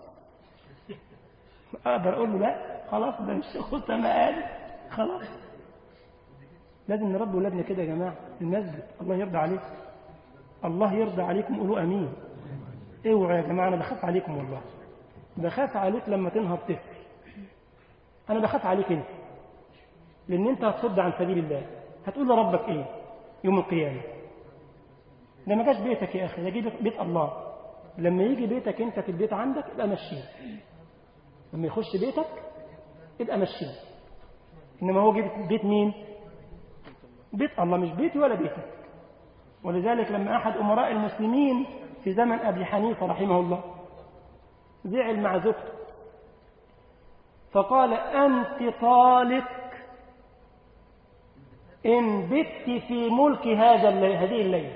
Speaker 1: أقدر أقول له لا خلاص ده الشيخ أسامة قال خلاص لازم نربي ولادنا كده يا جماعة المسجد الله يرضى عليكم الله يرضى عليكم قولوا أمين اوعوا يا جماعة أنا بخاف عليكم والله بخاف عليك لما تنهض طفل أنا بخاف عليك أنت لأن أنت هتصد عن سبيل الله هتقول لربك إيه يوم القيامة ده ما جاش بيتك يا أخي ده جه بيت الله لما يجي بيتك أنت في البيت عندك يبقى مشيه لما يخش بيتك يبقى مشيه إنما هو جه بيت مين بيت الله مش بيتي ولا بيتك ولذلك لما أحد أمراء المسلمين في زمن أبي حنيفة رحمه الله زعل مع زوجته فقال أنت طالق إن بت في ملك هذا الليل هذه الليلة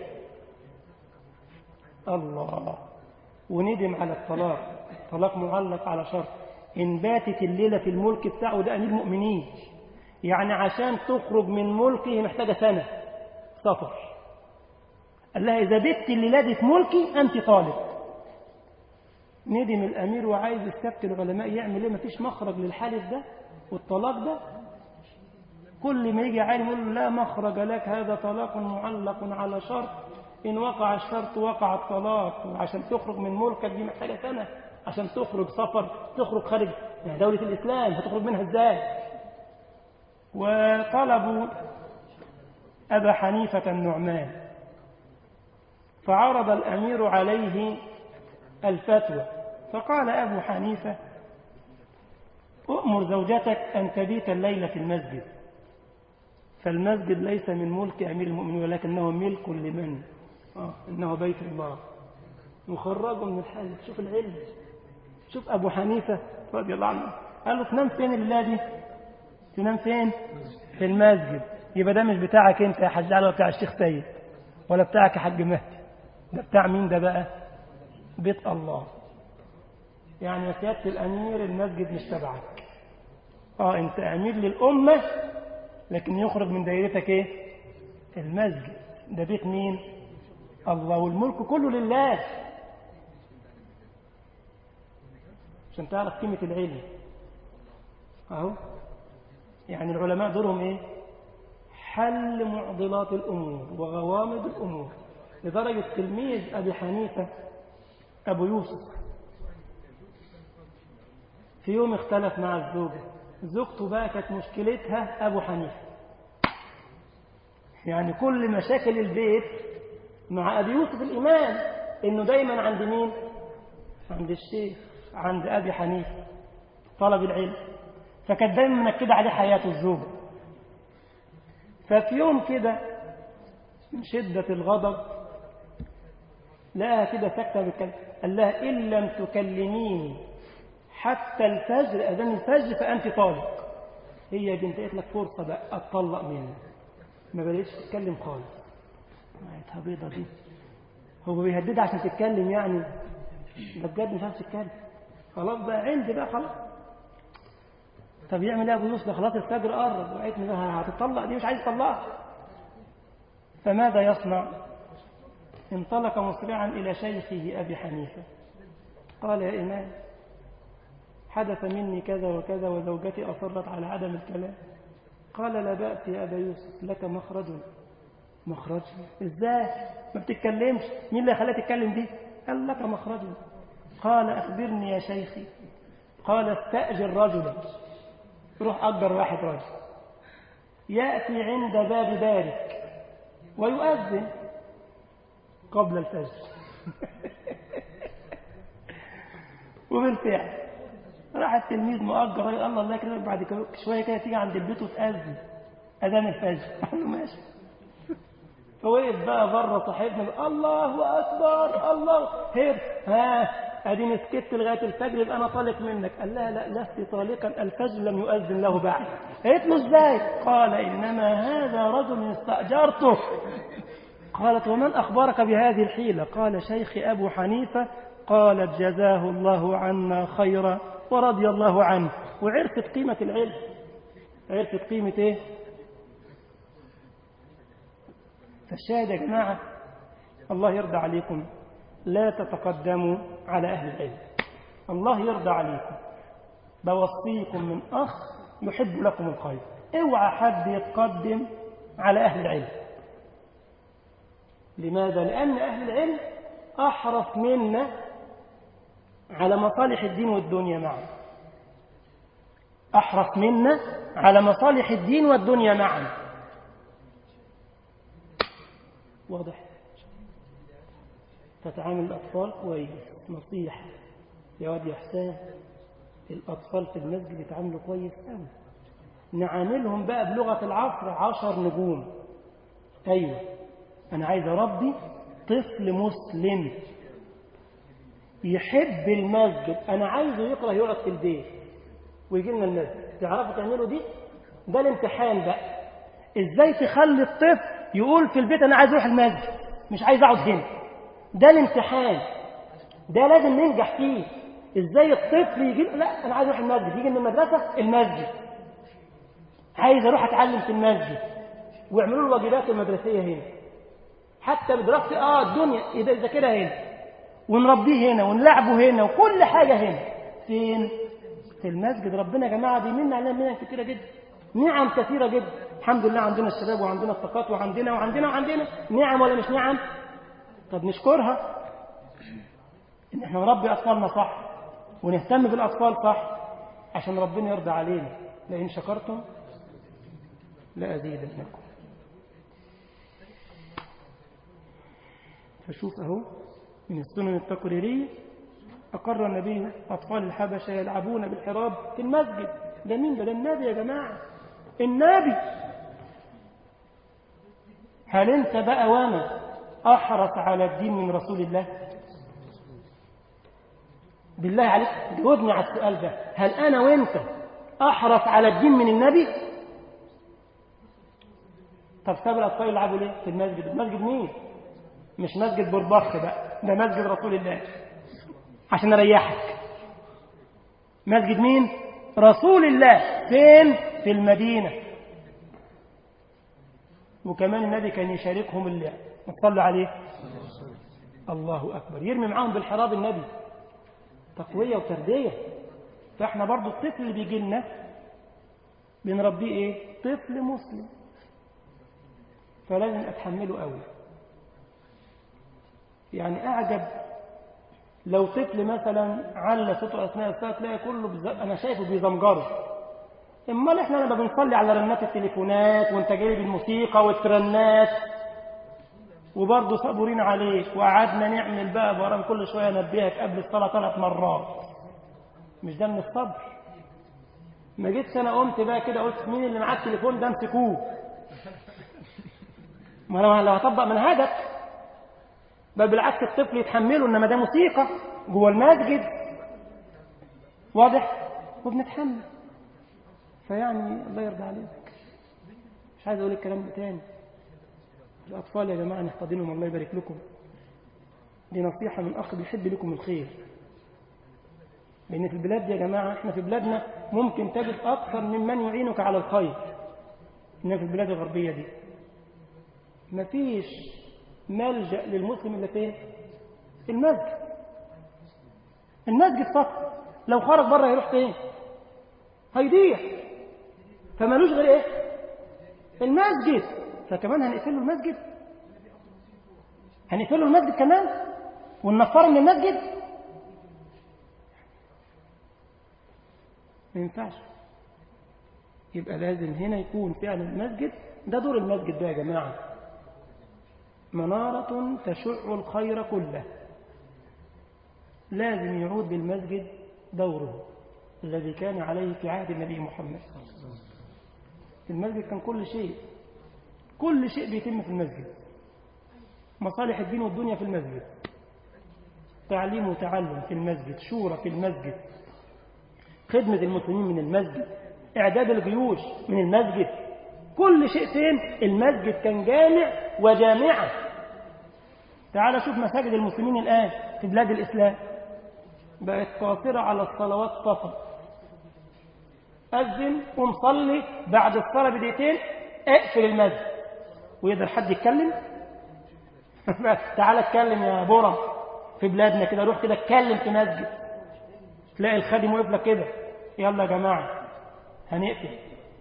Speaker 1: الله وندم على الطلاق طلاق معلق على شرط إن باتت الليلة في الملك بتاعه ده أمير مؤمنين يعني عشان تخرج من ملكه محتاجة سنة سفر قال لها إذا بت الليلة دي في ملكي أنت طالق ندم الأمير وعايز يستفتي العلماء يعمل إيه مفيش مخرج للحالف ده والطلاق ده كل ما يجي عالم يقول له لا مخرج لك هذا طلاق معلق على شرط إن وقع الشرط وقع الطلاق وعشان تخرج من ملكك دي محتاجة سنة عشان تخرج سفر تخرج خارج دولة الإسلام هتخرج منها إزاي وطلبوا أبا حنيفة النعمان فعرض الأمير عليه الفتوى فقال أبو حنيفة أؤمر زوجتك أن تبيت الليلة في المسجد فالمسجد ليس من ملك أمير المؤمنين ولكنه ملك لمن آه إنه بيت الله مخرج من الحال شوف العلم شوف أبو حنيفة رضي الله عنه قال له تنام فين الليلة دي تنام فين في المسجد يبقى ده مش بتاعك انت يا حاج علي ولا بتاع الشيخ سيد ولا بتاعك يا حاج مهدي ده بتاع مين ده بقى بيت الله يعني يا سيادة الأمير المسجد مش تبعك اه انت أمير للأمة لكن يخرج من دايرتك ايه المسجد ده بيت مين الله والملك كله لله عشان تعرف قيمة العلم اهو يعني العلماء دورهم ايه حل معضلات الأمور وغوامض الأمور لدرجة تلميذ أبي حنيفة أبو يوسف في يوم اختلف مع الزوجة زوجته بقى كانت مشكلتها أبو حنيفة يعني كل مشاكل البيت مع أبي يوسف الإمام إنه دايما عند مين عند الشيخ عند أبي حنيفة طلب العلم فكانت دايما منكدة عليه حياته الزوجة ففي يوم كده من شدة الغضب لقاها كده ساكتة بالكلام قال لها إن لم تكلميني حتى الفجر أذان الفجر فأنت طالق هي بنت قالت لك فرصة بقى أتطلق منك ما بدأتش تتكلم خالص عيتها بيضة دي هو بيهددها عشان تتكلم يعني ده بجد مش عارف تتكلم خلاص بقى عندي بقى خلاص طب يعمل ايه ابو يوسف خلاص الفجر قرب وقعت هتطلق دي مش عايز تطلقها فماذا يصنع انطلق مسرعا الى شيخه ابي حنيفه قال يا امام حدث مني كذا وكذا وزوجتي اصرت على عدم الكلام قال لا باس يا ابا يوسف لك مخرج مخرج ازاي ما بتتكلمش مين اللي خلاها تتكلم دي قال لك مخرج قال اخبرني يا شيخي قال استاجر رجلا روح أجر واحد رجل يأتي عند باب دارك ويؤذن قبل الفجر وبالفعل راح التلميذ مؤجر قال الله الله يكرمك بعد شوية كده تيجي عند البيت وتأذن أذان الفجر قال له ماشي فوقف بقى بره صاحبنا الله أكبر الله هير ها اديني سكت لغايه الفجر يبقى انا طالق منك قال لها لا لست طالقا الفجر لم يؤذن له بعد قالت له ازاي قال انما هذا رجل استاجرته قالت ومن أخبرك بهذه الحيلة قال شيخ أبو حنيفة قالت جزاه الله عنا خيرا ورضي الله عنه وعرفت قيمة العلم عرفت قيمة ايه فالشاهد يا جماعة الله يرضى عليكم لا تتقدموا على أهل العلم الله يرضى عليكم بوصيكم من أخ يحب لكم الخير اوعى حد يتقدم على أهل العلم لماذا؟ لأن أهل العلم أحرص منا على مصالح الدين والدنيا معا أحرص منا على مصالح الدين والدنيا معا واضح تتعامل الأطفال كويس نصيحة يا واد يا حسين الأطفال في المسجد يتعاملوا كويس قوي نعاملهم بقى بلغة العصر عشر نجوم أيوة أنا عايز أربي طفل مسلم يحب المسجد أنا عايزه يكره يقعد في البيت ويجي لنا المسجد تعرفوا تعملوا دي ده الامتحان بقى ازاي تخلي الطفل يقول في البيت انا عايز اروح المسجد مش عايز اقعد هنا ده الامتحان ده لازم ننجح فيه ازاي الطفل يجي لا انا عايز اروح المسجد يجي من المدرسه المسجد عايز اروح اتعلم في المسجد ويعملوا له الواجبات المدرسيه هنا حتى بدراسه اه الدنيا اذا ذاكرها هنا ونربيه هنا ونلعبه هنا وكل حاجه هنا فين في المسجد ربنا يا جماعه بيمن علينا منن كتيره جدا نعم كثيره جدا الحمد لله عندنا الشباب وعندنا الطاقات وعندنا وعندنا وعندنا نعم ولا مش نعم طب نشكرها ان احنا نربي اطفالنا صح ونهتم بالاطفال صح عشان ربنا يرضى علينا لئن شكرتم لازيدنكم فشوف اهو من السنن التقريريه أقر النبي أطفال الحبشة يلعبون بالحراب في المسجد ده مين ده, ده النبي يا جماعة النبي هل أنت بقى وأنا أحرص على الدين من رسول الله بالله عليك جاوبني على السؤال ده هل أنا وأنت أحرص على الدين من النبي طب ساب الأطفال يلعبوا ليه في المسجد المسجد مين مش مسجد بربخ بقى ده مسجد رسول الله عشان اريحك مسجد مين رسول الله فين في المدينه وكمان النبي كان يشاركهم اللعب صلى عليه الله اكبر يرمي معاهم بالحراب النبي تقويه وتربيه فاحنا برضو الطفل اللي بيجي لنا بنربيه ايه طفل مسلم فلازم اتحمله قوي يعني اعجب لو طفل مثلا على صوته اثناء الصلاه تلاقي كله بز... انا شايفه بيزمجره امال احنا لما بنصلي على رنات التليفونات وانت جايب الموسيقى والترنات وبرضه صبورين عليك وقعدنا نعمل بقى برام كل شويه انبهك قبل الصلاه ثلاث مرات مش ده من الصبر ما جيتش انا قمت بقى كده قلت مين اللي معاه التليفون ده امسكوه ما انا لو هطبق منهجك بل بالعكس الطفل يتحمله انما ده موسيقى جوه المسجد واضح وبنتحمل فيعني الله يرضى عليك مش عايز اقول الكلام ده تاني الاطفال يا جماعه نحتضنهم الله يبارك لكم دي نصيحه من اخ بيحب لكم الخير لان في البلاد دي يا جماعه احنا في بلادنا ممكن تجد اكثر ممن يعينك على الخير انما في البلاد الغربيه دي مفيش ملجأ للمسلم إلا فين؟ في المسجد المسجد فقط لو خرج بره هيروح فين؟ هيضيع فمالوش غير ايه؟ المسجد فكمان هنقفل له المسجد هنقفل له المسجد كمان وننفره من المسجد ما ينفعش يبقى لازم هنا يكون فعلا المسجد ده دور المسجد ده يا جماعه منارة تشع الخير كله لازم يعود بالمسجد دوره الذي كان عليه في عهد النبي محمد في المسجد كان كل شيء كل شيء بيتم في المسجد مصالح الدين والدنيا في المسجد تعليم وتعلم في المسجد شورى في المسجد خدمة المسلمين من المسجد إعداد الجيوش من المسجد كل شيء فين المسجد كان جامع وجامعة تعال شوف مساجد المسلمين الآن في بلاد الإسلام بقت قاصرة على الصلوات فقط أذن ومصلي بعد الصلاة بدقيقتين اقفل المسجد ويقدر حد يتكلم تعال اتكلم يا بورم في بلادنا كده روح كده اتكلم في مسجد تلاقي الخادم واقف لك كده يلا يا جماعة هنقفل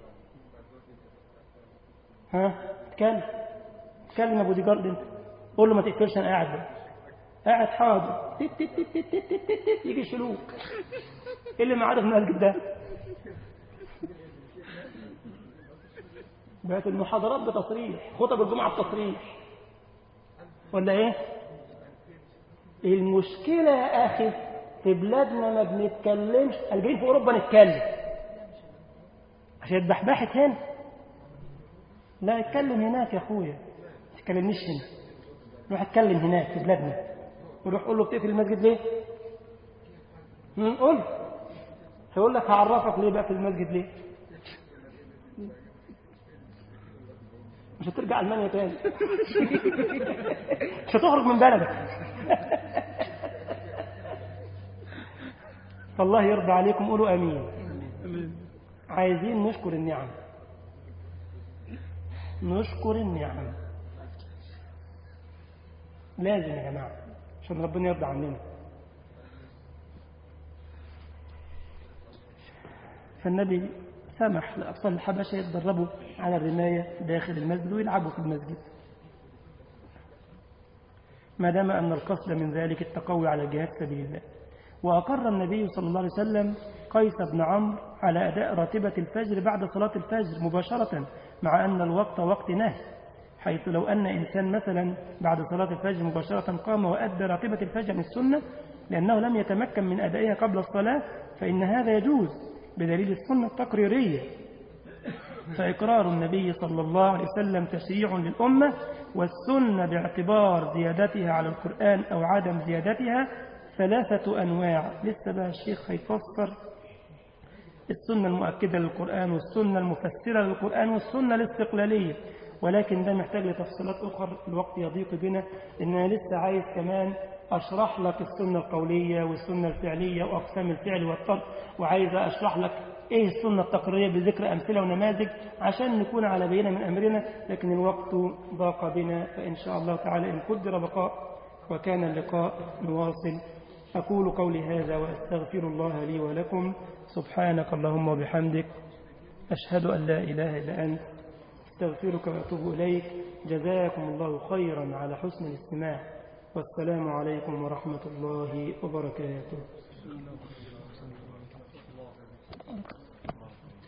Speaker 1: ها اتكلم اتكلم يا بودي جارد انت قول له ما تقفلش انا قاعد بقى قاعد حاضر تت تت تت تت تت تت تت يجي يشيلوك ايه اللي معاده في المسجد ده بقت المحاضرات بتصريح خطب الجمعة بتصريح ولا ايه المشكلة يا أخي في بلادنا ما بنتكلمش الجايين في أوروبا نتكلم عشان اتبحبحت هنا لا اتكلم هناك يا أخويا ما تتكلمنيش هنا روح اتكلم هناك في بلادنا وروح قول له بتقفل المسجد ليه قول هيقول لك هعرفك ليه بقى في المسجد ليه مش هترجع ألمانيا تاني مش هتخرج من بلدك فالله يرضى عليكم قولوا أمين عايزين نشكر النعم نشكر النعم لازم يا جماعة عشان ربنا يرضى عننا فالنبي سمح لأطفال الحبشة يتدربوا على الرماية داخل المسجد ويلعبوا في المسجد ما دام أن القصد من ذلك التقوي على جهاد سبيل الله وأقر النبي صلى الله عليه وسلم قيس بن عمرو على أداء راتبة الفجر بعد صلاة الفجر مباشرة مع أن الوقت وقت نهي حيث لو أن إنسان مثلا بعد صلاة الفجر مباشرة قام وأدى راتبة الفجر من السنة لأنه لم يتمكن من أدائها قبل الصلاة فإن هذا يجوز بدليل السنة التقريرية فإقرار النبي صلى الله عليه وسلم تشريع للأمة والسنة باعتبار زيادتها على القرآن أو عدم زيادتها ثلاثة أنواع لسه بقى الشيخ هيفسر السنة المؤكدة للقرآن والسنة المفسرة للقرآن والسنة الاستقلالية ولكن ده محتاج لتفصيلات أخرى الوقت يضيق بنا إن أنا لسه عايز كمان أشرح لك السنة القولية والسنة الفعلية وأقسام الفعل والترك وعايز أشرح لك إيه السنة التقريرية بذكر أمثلة ونماذج عشان نكون على بينة من أمرنا لكن الوقت ضاق بنا فإن شاء الله تعالى إن قدر بقاء وكان اللقاء نواصل أقول قولي هذا وأستغفر الله لي ولكم سبحانك اللهم وبحمدك أشهد أن لا إله إلا أنت استغفرك وأتوب إليك جزاكم الله خيرا على حسن الاستماع والسلام عليكم ورحمة الله وبركاته